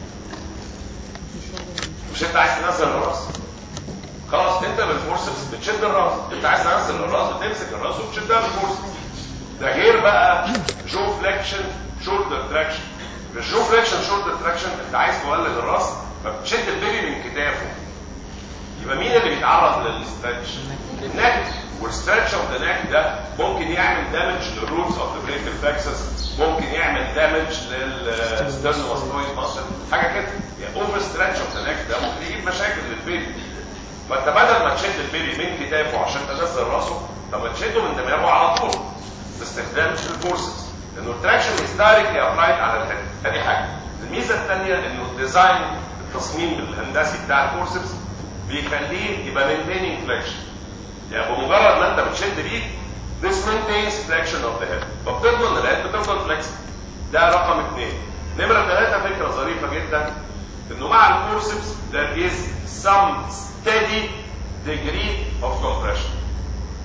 مش انت عايز تنزل الراس خلاص انت بالفورسبس بتشد الراس انت عايز تنزل الراس بتمسك الراس وبتشدها بالفورسبس ده غير بقى جو فليكشن شولدر تراكشن الجو فليكشن شولدر تراكشن انت عايز تولد الراس فبتشد البيبي من كتافه يبقى مين اللي بيتعرض للستريتش النك والستريتش اوف ذا نك ده ممكن يعمل دامج للروتس اوف ذا بريكل فلكسس ممكن يعمل دامج للسترنوستويد ماسل حاجه كده يعني اوفر ستريتش اوف ذا نك ده ممكن يجيب مشاكل للبيبي فانت بدل ما تشد البيبي من كتافه عشان تنزل راسه طب ما تشده من دماغه على طول باستخدام الفورسز لانه التراكشن از دايركتلي ابلايد على الهيد ادي حاجه الميزه الثانيه انه الديزاين التصميم الهندسي بتاع الفورسبس بيخليه يبقى مينتيننج فليكشن يعني بمجرد ما انت بتشد بيه this maintains flexion of the head فبتضمن ان الهيد بتفضل فليكسبل ده رقم اثنين نمره ثلاثه فكره ظريفه جدا انه مع الفورسبس there is some steady degree of compression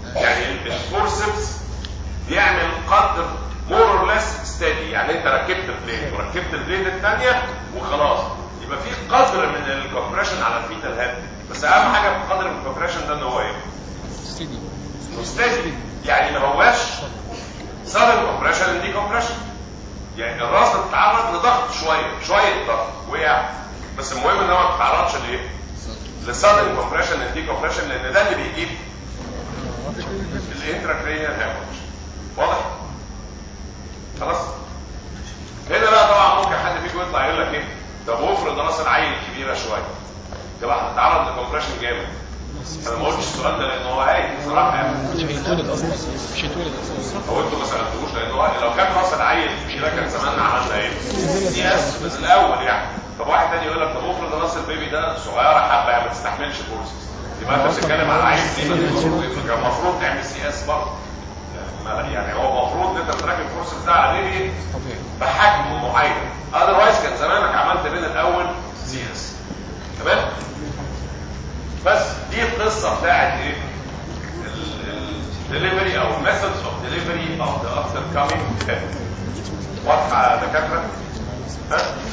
يعني الفورسبس بيعمل قدر مور اور ليس ستادي يعني انت ركبت بليد وركبت البليد الثانيه وخلاص يبقى في قدر من الكومبريشن على الفيتال هيد بس اهم حاجه في القدر من الكومبريشن ده ان هو ايه؟ ستيدي ستادي يعني ما هواش سادن كومبريشن دي كومبريشن يعني الراس بتتعرض لضغط شويه شويه ضغط وقع بس المهم ان هو ما تتعرضش لايه؟ لسادن كومبريشن دي كومبريشن لان ده اللي بيجيب الانتراكرينيال هيموريج واضح؟ خلاص؟ هنا بقى طبعا ممكن حد فيكم يطلع يقول لك ايه؟ طب افرض راس العيل كبيره شويه تبقى هتتعرض لكومبريشن جامد انا ما قلتش السؤال ده لان هو هايل بصراحه يعني مش هيتولد اصلا مش هيتولد اصلا هو انتوا ما سالتوش لان هو لو كان راس العيل كبيره كان زماننا عملنا ايه؟ دي اس بس الاول يعني طب واحد تاني يقول لك طب افرض راس البيبي ده صغيره حبه يعني ما تستحملش فورسز يبقى انت بتتكلم على عيل دي كان المفروض تعمل سي اس برضه يعني- يعني هو المفروض ان انت بتراكب فورسز ده على بيبي طبيعي بحجم معين اذروايز كان زمانك عملت من الاول سي اس تمام بس دي القصه بتاعت ايه الدليفري او methods of delivery of the after coming head واضحه يا دكاتره ها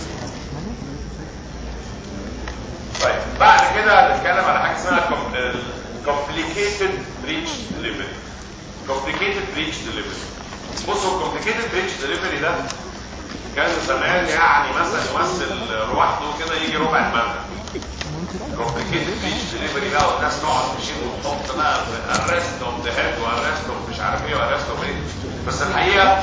طيب بعد كده هنتكلم على حاجه اسمها com- ال- complicated breech delivery complicated breech delivery بصوا complicated breech delivery ده كان زمان يعني مثلا يمثل لوحده كده يجي ربع المبلغ complicated breech delivery بقى والناس تقعد تشيل وتحط بقى arrest of the head وarrest of مش عارف ايه وarrest of ايه بس الحقيقه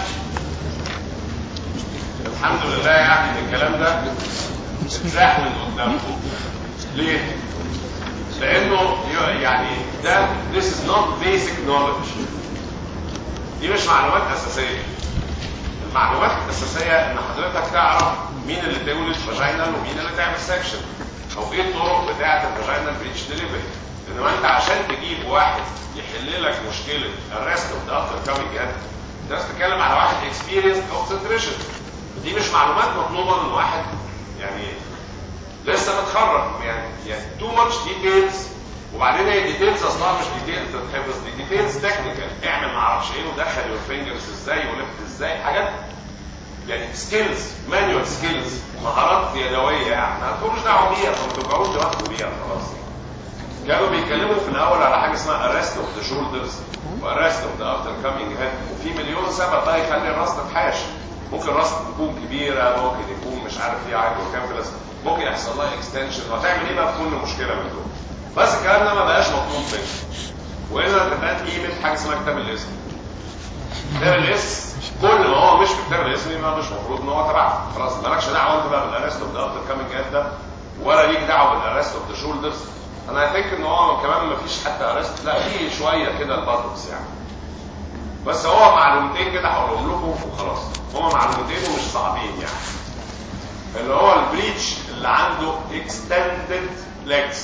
الحمد لله يعني ان الكلام ده اتزاح من قدامكم ليه؟ لانه يعني ده this is not basic knowledge دي مش معلومات اساسيه المعلومات الاساسيه ان حضرتك تعرف مين اللي تولد فاجينال ومين اللي تعمل سكشن او ايه الطرق بتاعه الفاجينال بريتش ديليفري انما انت عشان تجيب واحد يحل لك مشكله الريست اوف ذا افتر كامينج هيد انت لازم تتكلم على واحد اكسبيرينس كونسنتريشن دي مش معلومات مطلوبه من واحد يعني لسه متخرج يعني يعني تو ماتش ديتيلز وبعدين هي ديتيلز اصلا مش ديتيلز تتحفظ دي ديتيلز تكنيكال اعمل ما اعرفش ايه ودخل يور فينجرز ازاي ولفت ازاي حاجات يعني سكيلز مانيوال سكيلز مهارات يدويه يعني ما تقولوش دعوه بيها ما تبقوش دماغكم بيها خلاص كانوا بيتكلموا في الاول على حاجه اسمها ارست اوف ذا شولدرز وارست اوف ذا افتر كامينج هيد وفي مليون سبب بقى يخلي الراس تتحاش ممكن الراس تكون كبيره ممكن يكون مش عارف ايه عادي وكامبلس ممكن يحصل لها اكستنشن وهتعمل ايه بقى في كل مشكله من دول بس الكلام ده ما بقاش مطلوب منك وهنا تبقى قيمه حاجه اسمها كتاب الاسم كتاب الاسم كل ما هو مش في كتاب الاسم يبقى مش المفروض ان هو تبعك خلاص مالكش دعوه انت بقى بالارست اوف ذا افتر كامينج هيد ده ولا ليك دعوه بالارست اوف ذا شولدرز انا فاكر ان هو كمان ما فيش حتى ارست لا في شويه كده الباتوكس يعني بس هو معلومتين كده هقولهم لكم وخلاص هما معلومتين ومش صعبين يعني اللي هو البريتش اللي عنده extended legs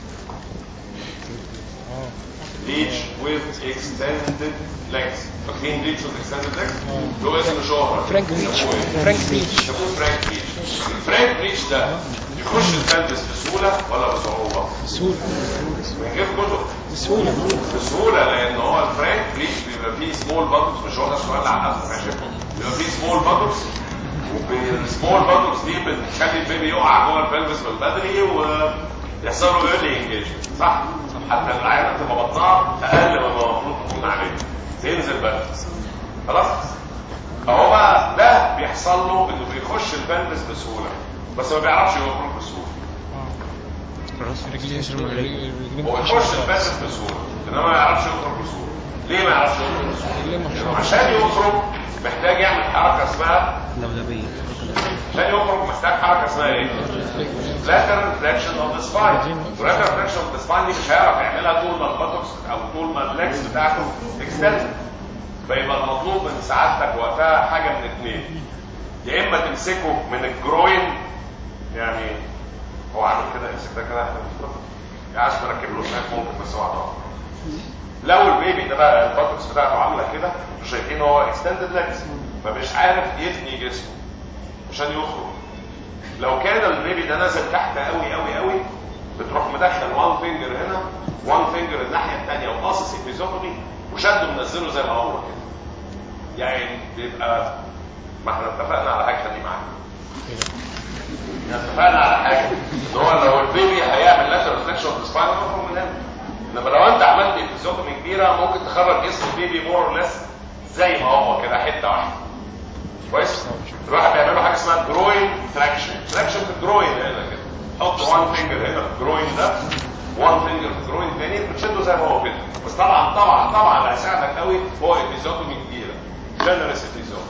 بريتش with extended legs فاكرين بريتش with extended legs؟ له اسم شهرة فرانك بريتش يسموه إيه؟ فرانك بريتش يسموه فرانك بريتش الفرانك بريتش ده يخش البلبس بسهولة ولا بصعوبة؟ بسهولة من غير كتب بسهولة بسهولة لأن هو الفرانك بريتش بيبقى فيه سمول باتوكس مش هو ده السؤال اللي عقدته ماشي بيبقى فيه سمول باتوكس وبالسمول باتوكس دي بتخلي البيبي يقع جوه البلبس من بدري ويحصل له ايرلي انجيجمنت صح؟ حتى العينة تبقى بطنها أقل مما المفروض تكون عليه تنزل بلبس خلاص؟ فهو بقى ده بيحصل له انه بيخش البلبس بسهولة بس ما بيعرفش يخرج بسهولة رجليه رجليه هو يخش البلبس بسهولة انما ما يعرفش يخرج بسهولة ليه ما يعرفش يخرج بسهولة؟ رجليه لأنه محشورة عشان يخرج محتاج يعمل حركة اسمها لولبية عشان يخرج محتاج حركة اسمها ايه؟ lateral flexion of the spine lateral flexion of the spine دي مش هيعرف يعملها طول ما الباتوكس او طول ما اللكس بتاعته extended فيبقى المطلوب من سعادتك وقتها حاجة من اتنين يا اما تمسكه من الجروين يعني هو عامل كده يمسك ده كده يا عشان اركب له هناك ممكن بس هو هتقع لو البيبي ده بقى الباتوكس بتاعته عامله كده انتوا شايفين هو اكستندد ليجز فمش عارف يثني جسمه عشان يخرج لو كان البيبي ده نازل تحت قوي قوي قوي بتروح مدخل وان فينجر هنا وان فينجر الناحيه الثانيه وقاصص الفيزيوتومي وشده منزله زي ما هو كده يعني بيبقى ما احنا اتفقنا على حاجه دي معاك احنا اتفقنا على حاجه ان هو لو البيبي هيعمل لاترال فليكشن اوف سباين مفروض من هنا انما لو انت عملت ابيزوتومي كبيره ممكن تخرج جسم البيبي مور اور ليس زي ما هو كده حته واحده كويس الواحد بيعمل له حاجه اسمها جروين تراكشن تراكشن في الجروين هنا كده حط وان فينجر هنا في الجروين ده وان فينجر في الجروين تاني بتشده زي ما هو كده بس طبعا طبعا طبعا اللي هيساعدك قوي هو ابيزوتومي كبيره جنرس ابيزوتومي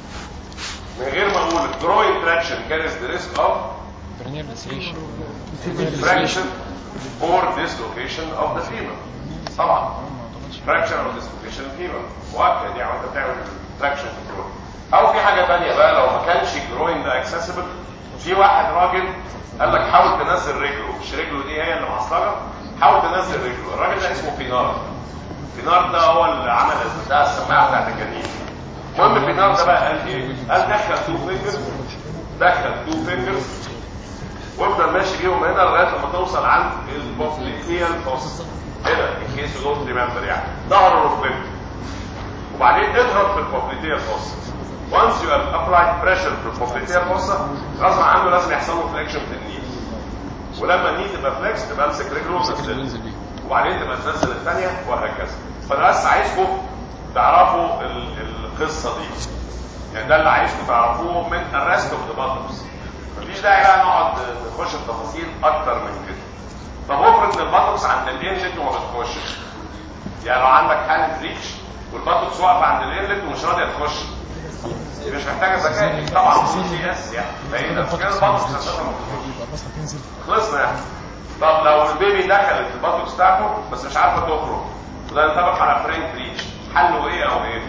من غير ما اقول الجروين تراكشن كاريز ذا ريسك اوف برينير لاسريشن fraction or dislocation of the femur طبعا fraction or dislocation of femur مؤكد يعني وانت بتعمل traction في الجروين او في حاجه ثانيه بقى لو ما كانش الجروين ده accessible في واحد راجل قال لك حاول تنزل رجله مش رجله دي هي اللي معصلجه حاول تنزل رجله الراجل ده اسمه بينار بينار ده هو اللي عمل بتاع السماعه بتاعت الجنين المهم بينار ده بقى قال ايه؟ قال دخل تو فينجرز دخل تو فينجرز وافضل ماشي بيهم هنا لغايه لما توصل عند البوفليتيال فوس هنا ان كيس دونت ريمبر يعني ظهر الركبتين وبعدين اضغط في البوفليتيال فوس once you have applied pressure في البوفليتيال فوس غصب عنه لازم يحصل له فليكشن في النيل ولما النيل تبقى فليكس تبقى امسك رجله وتنزل بينزل بيه وبعدين تبقى تنزل الثانيه وهكذا فانا بس عايزكم تعرفوا ال- القصه دي يعني ده اللي عايزكم تعرفوه من الريست اوف ذا باترز مفيش داعي بقى نقعد نخش في تفاصيل اكتر من كده طب افرض ان الباتوكس عند الانلت وما بتخشش يعني لو عندك حاله ريتش والباتوكس واقفه عند الانلت ومش راضيه تخش دي مش محتاجه ذكاء طبعا سي اس يعني فهي ده كده الباتوكس اساسا ما بتخش يبقى الراسها تنزل خلصنا يعني طب لو البيبي دخلت الباتوكس بتاعته بس مش عارفه تخرج وده ينطبق على فرانك ريتش حله ايه او ايه؟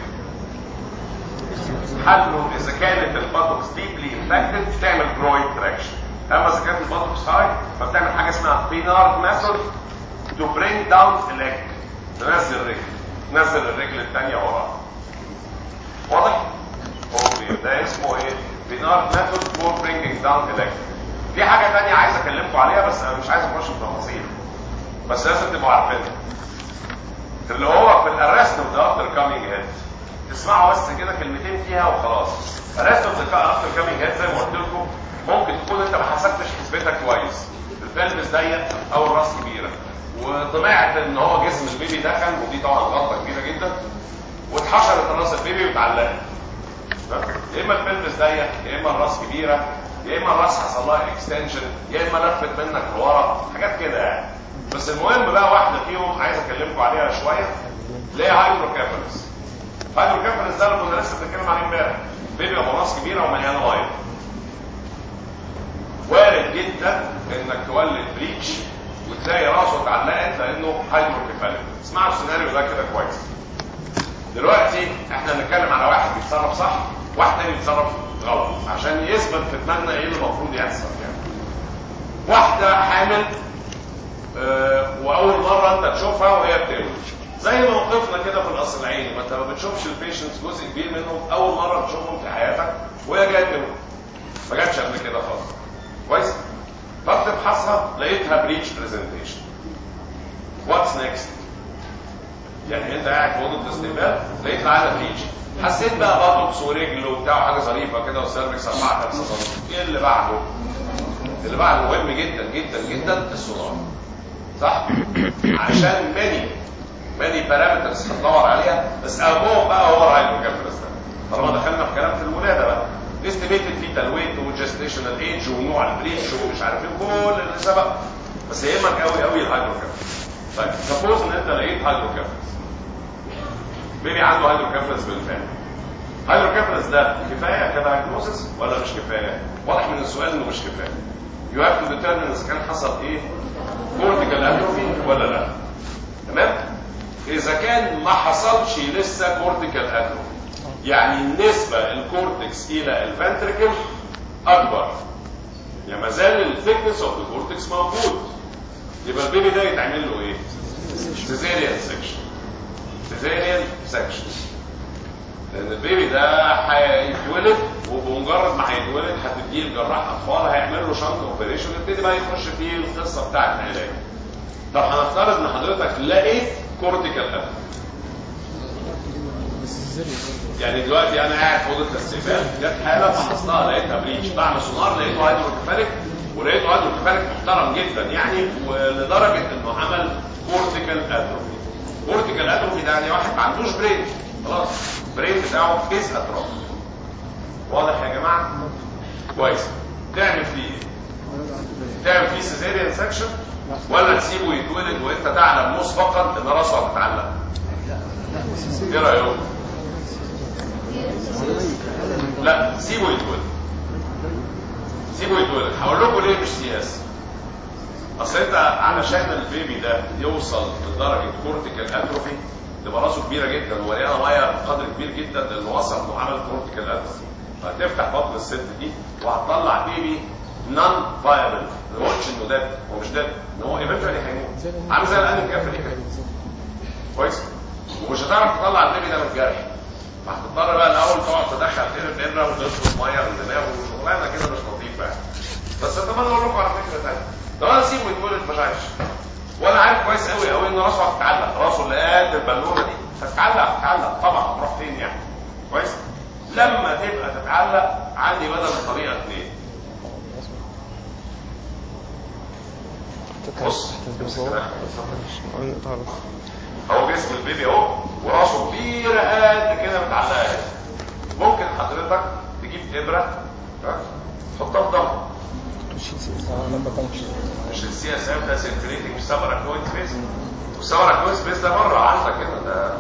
حله اذا كانت الباتوكس ديبلي انفكتد تعمل جروين تراكشن اما اذا كانت الباتوكس هاي فبتعمل حاجه اسمها بينارد ميثود تو برينج داون الليج تنزل الرجل تنزل الرجل الثانيه وراها واضح؟ اوكي ده اسمه ايه؟ بينارد ميثود فور برينجينج داون الليج في حاجه ثانيه عايز اكلمكم عليها بس انا مش عايز اخش في تفاصيل بس لازم تبقوا عارفينها اللي هو في الارست اوف ذا افتر كامينج هيد تسمعوا بس كده كلمتين فيها وخلاص الارست اوف ذا افتر كامينج هيد زي ما قلت لكم ممكن تكون انت ما حسبتش حسبتك كويس البلبس ضيق او الراس كبيره وطمعت ان هو جسم البيبي دخل ودي طبعا غلطه كبيره جدا واتحشرت راس البيبي واتعلقت يا اما البلبس ضيق يا اما الراس كبيره يا اما الراس حصل لها اكستنشن يا اما لفت منك لورا حاجات كده يعني بس المهم بقى واحده فيهم عايز اكلمكم عليها شويه اللي هي هايدروكابلس هايدروكابلس ده اللي كنا لسه بنتكلم عليه امبارح بيبي ابو راس كبيره ومليانه ميه وارد جدا انك تولد بريتش وتلاقي راسه اتعلقت لانه هايدروكيفاليك اسمعوا السيناريو ده كده كويس دلوقتي احنا بنتكلم على واحد بيتصرف صح واحد تاني بيتصرف غلط عشان يثبت في دماغنا ايه اللي المفروض يحصل يعني واحده حامل اه واول مره انت تشوفها وهي بتولد زي ما موقفنا كده في القصر العيني ما انت ما بتشوفش البيشنتس جزء كبير منهم اول مره تشوفهم في حياتك وهي جايه تولد ما جاتش قبل كده خالص كويس فبتفحصها لقيتها بريتش برزنتيشن واتس نيكست يعني انت قاعد في اوضه الاستقبال لقيت العاده بريتش حسيت بقى بطوكس ورجل وبتاع حاجه ظريفه كده والسيرفكس 4 5 سم ايه اللي بعده؟ اللي بعده مهم جدا جدا جدا السونار صح؟ عشان ماني ماني بارامترز هتدور عليها بس اهمهم بقى هو الهايدروكابلس ده طالما دخلنا في كلام في الولاده بقى استيميتد فيتال ويت وجستيشنال ايج ونوع البريتش ومش عارف ايه كل اللي سبق بس يهمك قوي قوي الهايدروكابلس طيب سبوز ان انت لقيت هايدروكابلس بيبي عنده هايدروكابلس بالفعل هايدروكابلس ده كفايه كدايجنوسيس ولا مش كفايه؟ واضح من السؤال انه مش كفايه يو هاف تو ديترمين اذا كان حصل ايه كورتيكال اتروفي ولا لا تمام اذا كان ما حصلش لسه كورتيكال اتروفي يعني النسبه الكورتكس الى الفنتريكل اكبر يعني ما زال الثيكنس اوف الكورتكس موجود يبقى البيبي ده يتعمل له ايه؟ سيزيريان سكشن سيزيريان سكشن لان البيبي ده هيتولد وبمجرد ما هيتولد هتديه الجراح اطفال هيعمل له شنط اوبريشن يبتدي بقى يخش في القصه بتاعت العلاج طب هنفترض ان حضرتك لقيت كورتيكال اتروفي سيزيريان برضه يعني دلوقتي انا قاعد في اوضه الاستقبال جت حاله فحصتها لقيتها بريتش بعمل سونار لقيته هيدروكيفاليك ولقيته هيدروكيفاليك محترم جدا يعني ولدرجه انه عمل كورتيكال اتروفي كورتيكال اتروفي ده يعني واحد ما عندوش برين خلاص البرين بتاعه از اتروفي واضح يا جماعه كويس تعمل فيه ايه تعمل فيه سيزيريان سكشن ولا تسيبه يتولد وانت تعلم مسبقا ان راسه هتتعلق ايه رايكم لا سيبه يتولد سيبه يتولد هقول لكم ليه مش سياسه اصل انت علشان البيبي ده يوصل لدرجه كورتيكال اتروفي تبقى راسه كبيره جدا ومليانه ميه بقدر كبير جدا لانه وصل انه عمل كورتيكال اتروفي فهتفتح بطن الست دي وهتطلع بيبي نون فايبل ما قلتش انه داد هو مش داد ان هو ايفنتشولي هيموت عامل زي الاني كافر كده كويس ومش هتعرف تطلع البيبي ده من الجرح فهتضطر بقى الاول تقعد تدخل كده ابره وتشرب ميه من دماغه وشغلانه كده مش لطيفه يعني بس طب انا اقول لكم على فكره ثانيه طب انا اسيبه يتولد مش عايش وانا عارف كويس قوي قوي ان راسه هتتعلق راسه اللي قد البالونه دي هتتعلق هتتعلق طبعا هتروح فين يعني كويس لما تبقى تتعلق عندي بدل الطريقه اثنين بص امسك كده. اهو جسم البيبي اهو وراسه كبيره قد كده متعلقه هنا. ممكن حضرتك تجيب ابره ها تحطها في ظهره لما تنشر مش السي اس ام ده سيركليتنج مش سبرا كوين سبيس والسبرا كوين سبيس ده بره عندك كده ده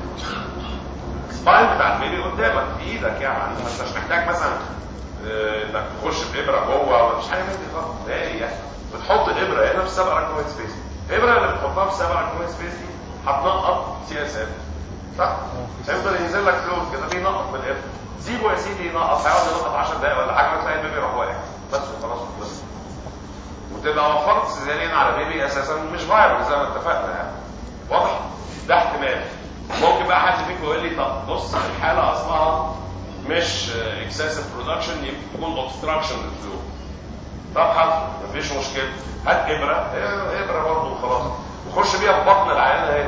السباين بتاع البيبي قدامك في ايدك يعني ما انتش محتاج مثلا آه، انك تخش بابره جوه ولا مش حاجه من دي خالص ده ايه يعني بتحط الابره هنا في السبرا كوين سبيس الابره اللي بتحطها في السبرا كوين سبيس دي هتنقط سي اس ام صح؟ هيفضل ينزل لك فلوس كده بينقط من الابره سيبه يا سيدي ينقط هيقعد ينقط 10 دقايق ولا حاجه وتلاقي البيبي يروح واقع بس وخلاص بس وتبقى وفرت سيزارين على بيبي اساسا مش فايرال زي ما اتفقنا يعني واضح ده احتمال ممكن بقى حد فيكم يقول لي طب بص الحاله اصلها مش اكسسيف برودكشن يمكن تكون اوبستراكشن للفلو طب حاضر مفيش مشكله هات ابره إيه، ابره برضه وخلاص وخش بيها في بطن العيانه اهي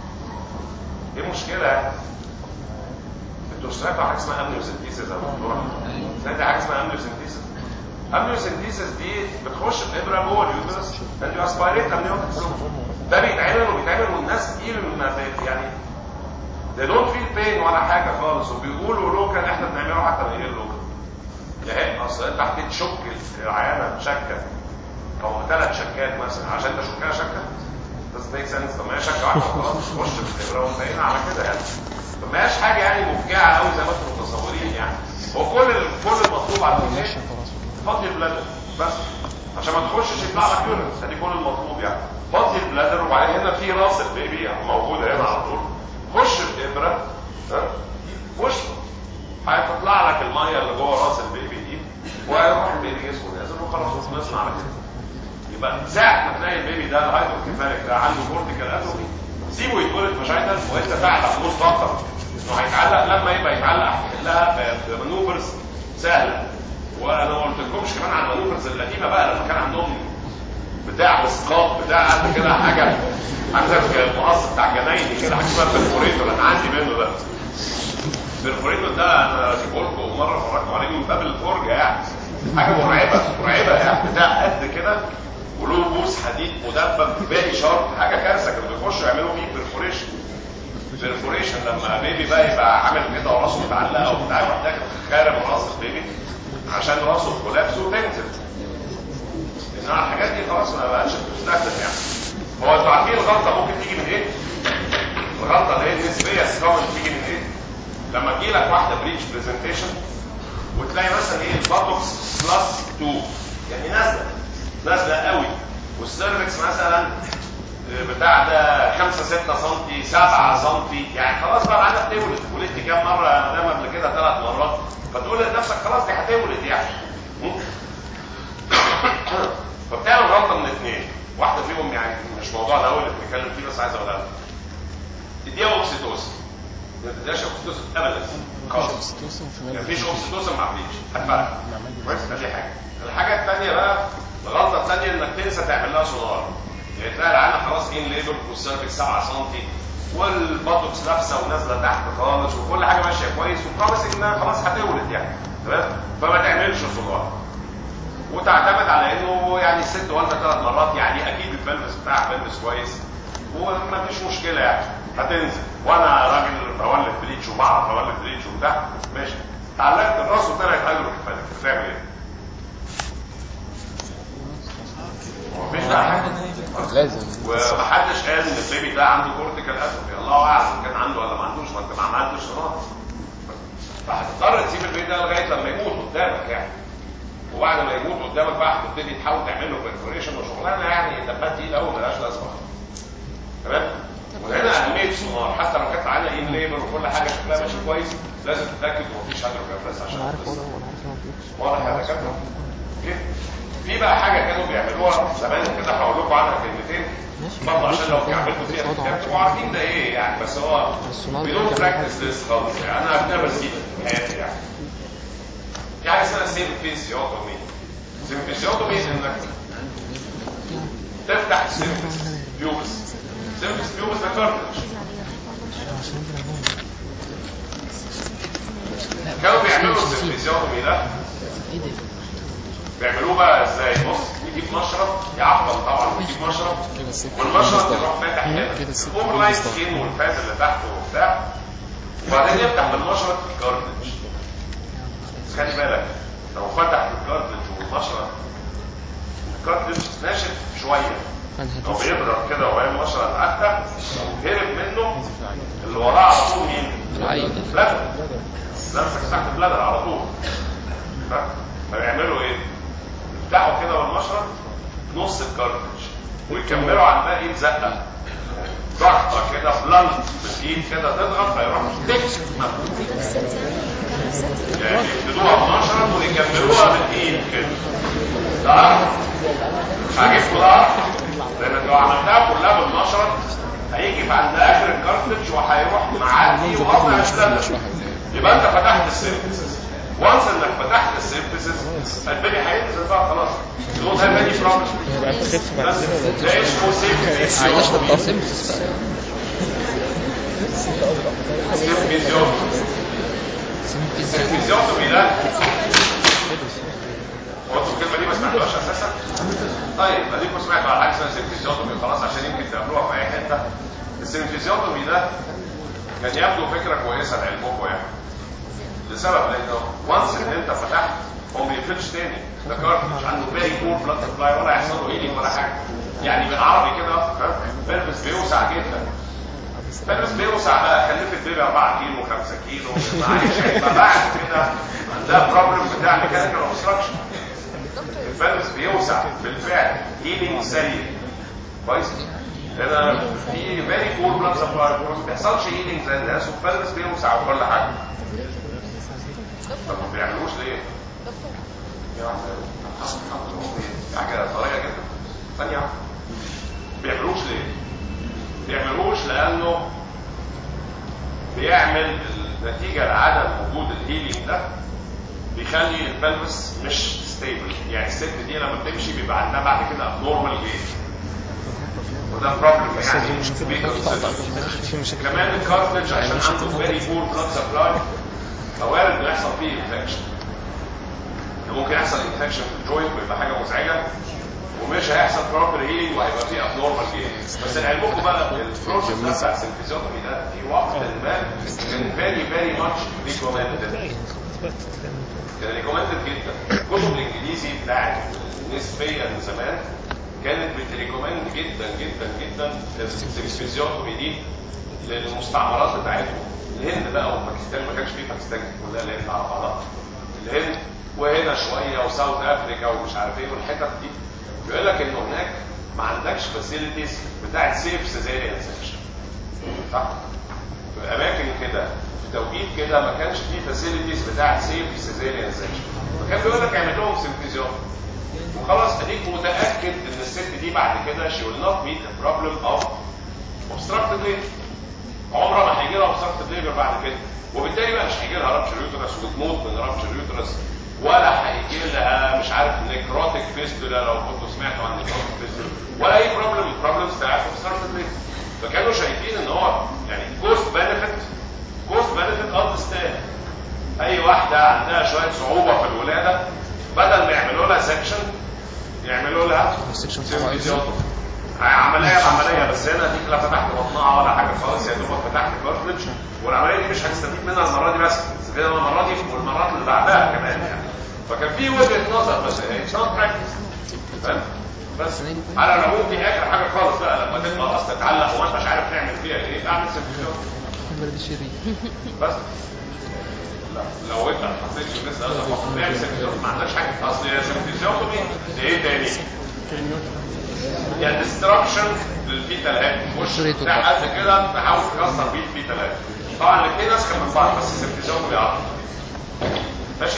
ايه المشكله يعني انتوا سمعتوا حاجه اسمها امنيوسنتيسيس يا دكتور سمعت حاجه اسمها امنيوسنتيسيس امنيوسنتيسيس دي بتخش بابره جوه اليوترس انت اسبايريت امنيوتس ده بيتعمل وبيتعمل والناس كتير ما بت- يعني they don't feel pain ولا حاجه خالص وبيقولوا لوكال احنا بنعمله حتى من غير لوكال يا هيك اصل انت هتشك العيانه شكه او ثلاث شكات مثلا عشان تشكها شكه بس ميك سنس طب ما هي شكه واحده خلاص تخش في الابره وانتهينا على كده يعني طب ما هياش حاجه يعني مفجعه قوي زي ما انتم متصورين يعني هو كل كل المطلوب على ماشي الفكره خلاص فضي البلادر بس عشان ما تخشش يطلع لك يورنس ادي كل المطلوب يعني فضي البلادر وبعدين هنا في راس البيبي يعني موجوده هنا على طول خش بابره ها واشفط هتطلع لك الميه اللي جوه راس البيبي دي وهيروح البيبي جسمه نازل وخلاص خلصنا على كده يبقى ساعة ما تلاقي البيبي ده الهايدروكيفاليك ده عنده كورتيكال اتروفي سيبه يتولد فاجينال وانت تعلق مسبقا انه هيتعلق لما يبقى يتعلق هتحلها بمانوفرز سهله وانا ما قلتلكمش كمان عن المانوفرز القديمه بقى لما كان عندهم بتاع اسقاط بتاع قد كده حاجه عندك المقص بتاع جنايني كده حاجه اسمها برفوريتور انا عندي منه ده البرفوريتور ده انا جيبه لكم مره فرجتوا عليه من باب الفرجه يعني حاجه مرعبه مرعبه يعني بتاع قد كده وله بوس حديد مدبب باقي شارب حاجه كارثه كانوا بيخشوا يعملوا فيه برفوريشن برفوريشن لما بيبي بقى يبقى عامل كده وراسه متعلقه وبتاع يروح داخل خارم راس البيبي عشان راسه كولابس وتنزل لان الحاجات دي خلاص ما بقتش بتستخدم يعني هو انتوا عارفين الغلطه ممكن تيجي من ايه؟ الغلطه اللي هي النسبيه سكون تيجي من ايه؟ لما تجي لك واحده بريتش برزنتيشن وتلاقي مثلا ايه الباتوكس بلس 2 يعني نازله نازله قوي والسيرفكس مثلا بتاع ده 5 6 سم 7 سم يعني خلاص بقى عندك تولد ولدت كام مره يا مدام قبل كده ثلاث مرات فتقول لنفسك خلاص دي هتولد يعني فبتعمل غلطه من اثنين واحده فيهم يعني مش موضوعنا قوي اللي بنتكلم فيه بس عايز اقولها لك تديها اوكسيتوسن ما تديهاش اوكسيتوسن ابدا خالص اوكسيتوسن في مال مفيش اوكسيتوسن مع بريتش هتفرق كويس دي حاجه الحاجه الثانيه بقى الغلطه الثانيه انك تنسى تعمل لها سونار يعني تلاقي العينه خلاص ان ليبر والسيرفكس 7 سم والبطوكس لابسه ونازله تحت خالص وكل حاجه ماشيه كويس وبروميسنج انها خلاص هتولد يعني تمام فما تعملش سونار وتعتمد على انه يعني الست والده ثلاث مرات يعني اكيد البلبس بتاعها بلبس كويس وما فيش مشكله يعني هتنزل وانا راجل بولد بليتش وبعرف اولد بليتش وبتاع ماشي اتعلقت الراس وطلعت هيدروكيفاليك تعمل ايه؟ مفيش بقى حاجه لازم ومحدش قال ان البيبي ده عنده كورتيكال اتروفي الله اعلم كان عنده ولا ما عندوش ما انت ما عملتش سونار فهتضطر تسيب البيبي ده لغايه لما يموت قدامك يعني وبعد ما يموت قدامك بقى هتبتدي تحاول تعمل له برفوريشن وشغلانه يعني دبات تقيله قوي ملهاش لازمه تمام وهنا اهميه السونار حتى لو كانت عامله ان ليبر وكل حاجه شكلها ماشي كويس لازم تتاكد ومفيش هيدروكافلاس عشان انا عارف بس. وضعه وانا عارف ان هو بيكس واضح يا دكاتره اوكي في بقى حاجه كانوا بيعملوها زمان كده هقول لكم عنها كلمتين ماشي. برضه عشان لو بيكس عملتوا فيها وضعه كتاب تبقوا عارفين ده ايه يعني بس هو السونار بدون بيرجع براكتس ليست خالص يعني انا نيفر سي في حياتي يعني في حاجه اسمها سيمفيزيوتومي سيمفيزيوتومي انك تفتح سيمفيس بيوبس سيمفيس بيوبس ده كارتج كانوا بيعملوا السيمفيزيوتومي ده ايه ده؟ بيعملوه بقى ازاي بص يجيب مشرط يعقم طبعا ويجيب مشرط كده الست والمشرط يروح فاتح هنا كده الست فوق لاين سكين والفات اللي تحته وبتاع وبعدين يفتح بالمشرط الكارتج بس خلي بالك لو فتح بالكارتج والمشرط الكارتج ناشف شويه انا لو هدوس بيبرد كده وهي المشرط حتى لو هرب منه اللي وراه على طول مين؟ العين بلادر لمسك تحت البلادر على طول ف- فبيعملوا ايه؟ يفتحوا كده بالمشرط نص الكارتج ويكملوا على الباقي بزقه ضغطه كده بلانت بالايد كده تضغط فيروح تك يعني يبتدوها بمشرط ويكملوها بالايد كده ده مش عاجبكم ده لان لو عملتها كلها بالمشرط هيجي في عند اخر الكارتج وهيروح معدي وقطع البلادر يبقى انت فتحت السيرفيسز وانس انك فتحت السيرفيسز البيبي هينزل بقى خلاص دون هاف اني بروبلم هيبقى تخف بعد بس كده ولا ده اسمه عايش سيرفيسيوتومي بالتقسيم سيرفيسيوتومي السيرفيسيوتومي ده هو انتوا الكلمه دي ما سمعتوهاش اساسا؟ طيب اديكم سمعتوا على حاجه اسمها سيرفيسيوتومي خلاص عشان يمكن تقابلوها في اي حته السيرفيسيوتومي ده كان يبدو فكره كويسه لعلمكم يعني لسبب لانه وانس ان انت فتحت هو ما بيقفلش تاني ده كارتج عنده فيري بور بلاد سبلاي ولا هيحصل له هيلينج ولا حاجه يعني بالعربي كده ها، بلبس بيوسع جدا بلبس بيوسع بقى خلفت بيبي 4 كيلو 5 كيلو معلش هيبقى بعد كده عندها بروبلم بتاع ميكانيكال اوبستراكشن البلبس بيوسع بالفعل هيلينج سريع كويس لان في فيري بور بلاد سبلاي ما بيحصلش هيلينج زي الناس والبلبس بيوسع وكل حاجه طب ما بيعملوش ليه؟ يعني حاجه طريقه جدا ثانيه واحدة. بيعملوش ليه؟ بيعملوش لانه بيعمل النتيجه لعدم وجود الهيلينج ده بيخلي البلبس مش ستيبل يعني الست دي لما بتمشي بيبقى عندها بعد كده نورمال جيت وده بروبلم يعني بيكونسيدر في مشاكل كمان الكارتلج عشان عنده فيري بور بلاد سبلاي فوارد انه يحصل فيه انفكشن ممكن يحصل انفكشن في الجوينت ويبقى حاجه مزعجه ومش هيحصل بروبر هيلينج وهيبقى فيه ابنورمال جين بس لعلمكم بقى البروسيس ده بتاع السيمفيزيوتومي ده في وقت ما كان فيري فيري ماتش ريكومندد كان ريكومندد جدا الكتب الانجليزي بتاعت نسبيا زمان كانت بتريكومند جدا جدا جدا السيمفيزيوتومي دي للمستعمرات بتاعتهم الهند بقى وباكستان ما كانش فيه باكستان كلها الهند على بعضها الهند وهنا شويه وساوث افريكا ومش عارف ايه والحتت دي بيقول لك انه هناك ما عندكش فاسيلتيز بتاعت سيف سيزيريان سكشن صح؟ في اماكن كده في توقيت كده ما كانش فيه فاسيلتيز بتاعت سيف سيزيريان سكشن فكان بيقول لك اعمل لهم سيمفيزيون وخلاص اديك متاكد ان الست دي بعد كده she will not meet the problem of obstructed labor عمرها ما هيجي لها obstructed labor بعد كده وبالتالي بقى مش هيجي لها رابشر يوترس وتموت من رابشر يوترس ولا هيجي لها مش عارف نيكروتيك فيستولا لو كنتوا سمعتوا عن نيكروتيك فيستولا ولا اي بروبلم من البروبلمز بتاعت obstructed labor فكانوا شايفين ان هو واحده عندها شويه صعوبه في الولاده بدل ما يعملوا لها سكشن يعملوا لها السكشن سيرفيزيوتومي عمليه بعمليه بس هنا دي لا فتحت بطنها ولا حاجه خالص يا دوبك فتحت كارتلج والعمليه دي مش هنستفيد منها المره دي بس هنستفيد منها المره دي والمرات اللي بعدها كمان يعني فكان في وجهه نظر بس اتس نوت براكتس فاهم بس على العموم دي اخر حاجه خالص بقى لما تبقى اصلا تتعلق وما انتش عارف تعمل فيها ايه اعمل سيرفيزيوتومي بلد الشرير بس لا لو انت حطيت في الناس ده المفروض نعمل سيرفيزيوتومي ما عندناش حاجه اصل هي سيرفيزيوتومي دي ايه تاني؟ يعني ديستراكشن للفيتال هيد مش شريطه ده بقى. قد كده تحاول تكسر بيه الفيتال هيد طبعا الاثنين اسخن من بعض بس السيرفيزيوتومي بيعرف ماشي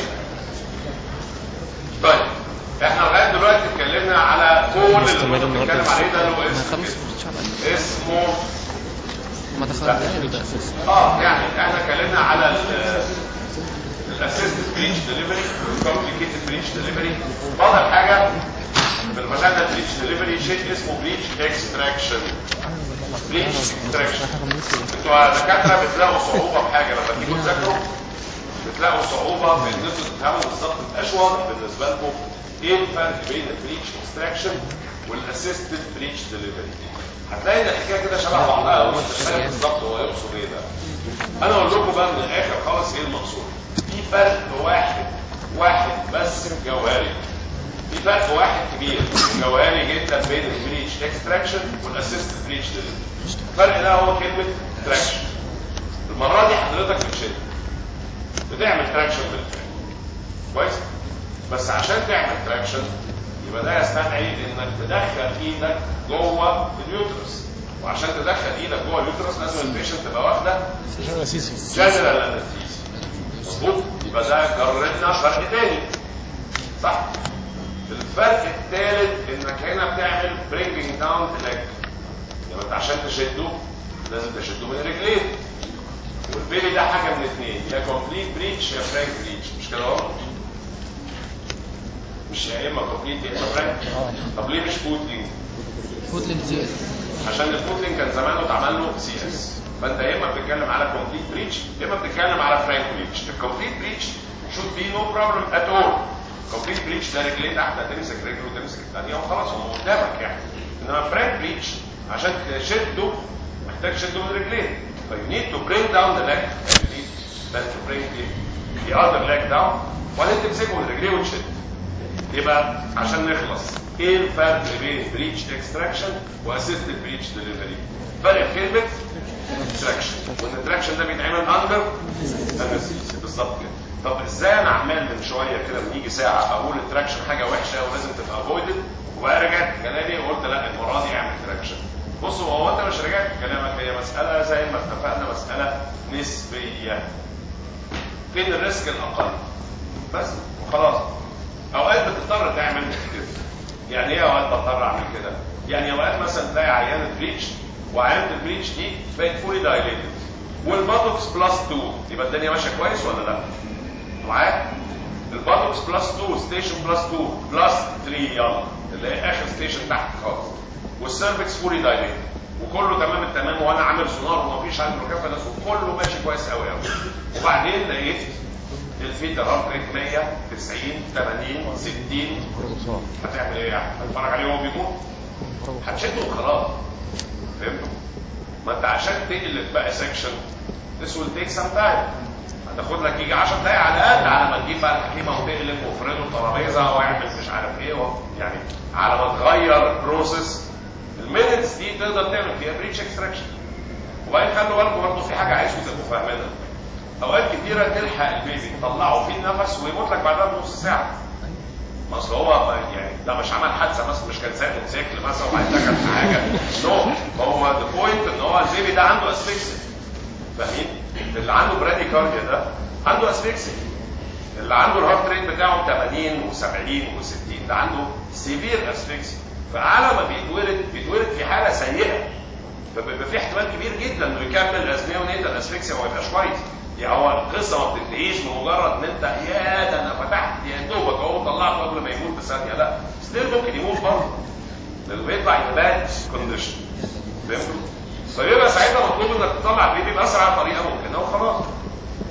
طيب احنا لغايه دلوقتي اتكلمنا على كل اللي استمر كنا النهارده بنتكلم عليه ده له ما اسم خلص كده. مش على اسمه ما دخل يبدا اساسا اه يعني احنا اتكلمنا على الاسيستد بريتش ديليفري والكومبليكيتد بريتش ديليفري فاضل حاجه في المثال بريتش ديليفري شيء اسمه بريتش اكستراكشن بريتش اكستراكشن انتوا دكاتره بتلاقوا صعوبه في حاجه لما تيجوا تذاكروا بتلاقوا صعوبه في ان انتوا تفهموا بالظبط مبقاش واضح بالنسبه لكم ايه الفرق بين البريتش اكستراكشن والاسيستد بريتش ديليفري هتلاقي ان الحكايه كده شبه بعضها قوي مش فاهم بالظبط هو يقصد ايه ده انا اقول لكم بقى من الاخر خالص ايه المقصود في فرق واحد واحد بس جوهري في فرق واحد كبير جوهري جدا بين البريتش اكستراكشن والاسيست بريتش ديليفري الفرق ده هو كلمه تراكشن المره دي حضرتك بتشد بتعمل تراكشن بالفعل كويس بس عشان تعمل تراكشن يبقى ده يستدعي انك تدخل ايدك جوه اليوترس وعشان تدخل ايدك جوه اليوترس لازم البيشنت تبقى واخده جنرال انستيزيا مظبوط يبقى ده جربنا فرق تاني صح الفرق الثالث انك هنا بتعمل برينجنج داون لك يبقى انت عشان تشده لازم تشده من رجلين والبيلي ده حاجه من اثنين يا كومبليت بريتش يا فرانك بريتش مش كده اهو مش يا اما كومبليت يا اما فرانك طب ليه مش فوتلينج فوتلينج سي اس عشان الفوتلينج كان زمانه اتعمل له سي اس فانت يا اما بتتكلم على كومبليت بريتش يا اما بتتكلم على فرانك بريتش الكومبليت بريتش should be no problem at all كومبليت بريتش ده رجلين تحت هتمسك رجله وتمسك الثانيه وخلاص هو قدامك يعني انما فرانك بريتش عشان تشده محتاج تشده من رجلين ف you need to bring down the leg and you need then to bring the, the other leg down وبعدين تمسكه من رجليه وتشد يبقى عشان نخلص ايه الفرق بين بريتش اكستراكشن واسيستد بريتش ديليفري فرق في كلمه اكستراكشن والانتراكشن ده بيتعمل اندر انستيزيا بالظبط كده طب ازاي انا عمال من شويه كده بنيجي ساعه اقول التراكشن حاجه وحشه ولازم تبقى افويدد وبقى رجعت في كلامي وقلت لا المره دي اعمل تراكشن بص هو انت مش رجعت في كلامك هي مساله زي ما اتفقنا مساله نسبيه فين الريسك الاقل بس وخلاص اوقات بتضطر تعمل كده يعني ايه اوقات بضطر اعمل كده يعني اوقات مثلا تلاقي عيانه بريتش وعيانه البريتش دي بقت فولي دايليتد والباتوكس بلس 2 يبقى الدنيا ماشيه كويس ولا لا معايا الباتوكس بلس 2 ستيشن بلس 2 بلس 3 يلا اللي هي اخر ستيشن تحت خالص والسيرفكس فولي دايليتد وكله تمام التمام وانا عامل سونار ومفيش عندي ركافه وكله ماشي كويس قوي قوي وبعدين لقيت الفيتا هارت ريت 100 90 80 60 هتعمل ايه يعني؟ هتتفرج عليه وهو بيموت؟ هتشده وخلاص فهمتوا؟ ما انت عشان تقلب بقى سكشن this will take some time هتاخد لك يجي 10 دقايق على الاقل على ما تجيب بقى الحكيمه وتقلب وافرده الترابيزه واعمل مش عارف ايه و... يعني على ما تغير البروسيس المينتس دي تقدر تعمل فيها بريتش اكستراكشن وبعدين خلوا بالكم برضه في حاجه عايزكم تبقوا فاهمينها اوقات كتيره تلحق البيبي تطلعه فيه النفس ويموت لك بعدها بنص ساعه ما اصل هو يعني ده مش عمل حادثه مثلا مش كان سايق موتوسيكل مثلا وبعدين دخل في حاجه نو هو ذا بوينت ان هو البيبي ده عنده اسفكسيا فاهمين؟ اللي عنده برادي كارديا ده عنده اسفكسيا اللي عنده الهارت ريت بتاعه 80 و70 و60 ده عنده سيفير اسفكسيا فعلى ما بيتولد بيتولد في حاله سيئه فبيبقى في احتمال كبير جدا انه يكمل ازميه ونيتا الاسفكسيا وما يبقاش كويس يعني هو القصه ما بتنتهيش بمجرد ان انت يا ده انا فتحت يا دوبك اهو طلعته قبل ما يموت بثانيه لا ستيل ممكن يموت برضه لانه بيطلع ان باد كونديشن فهمتوا؟ فيبقى ساعتها مطلوب انك تطلع البيبي باسرع طريقه ممكنه وخلاص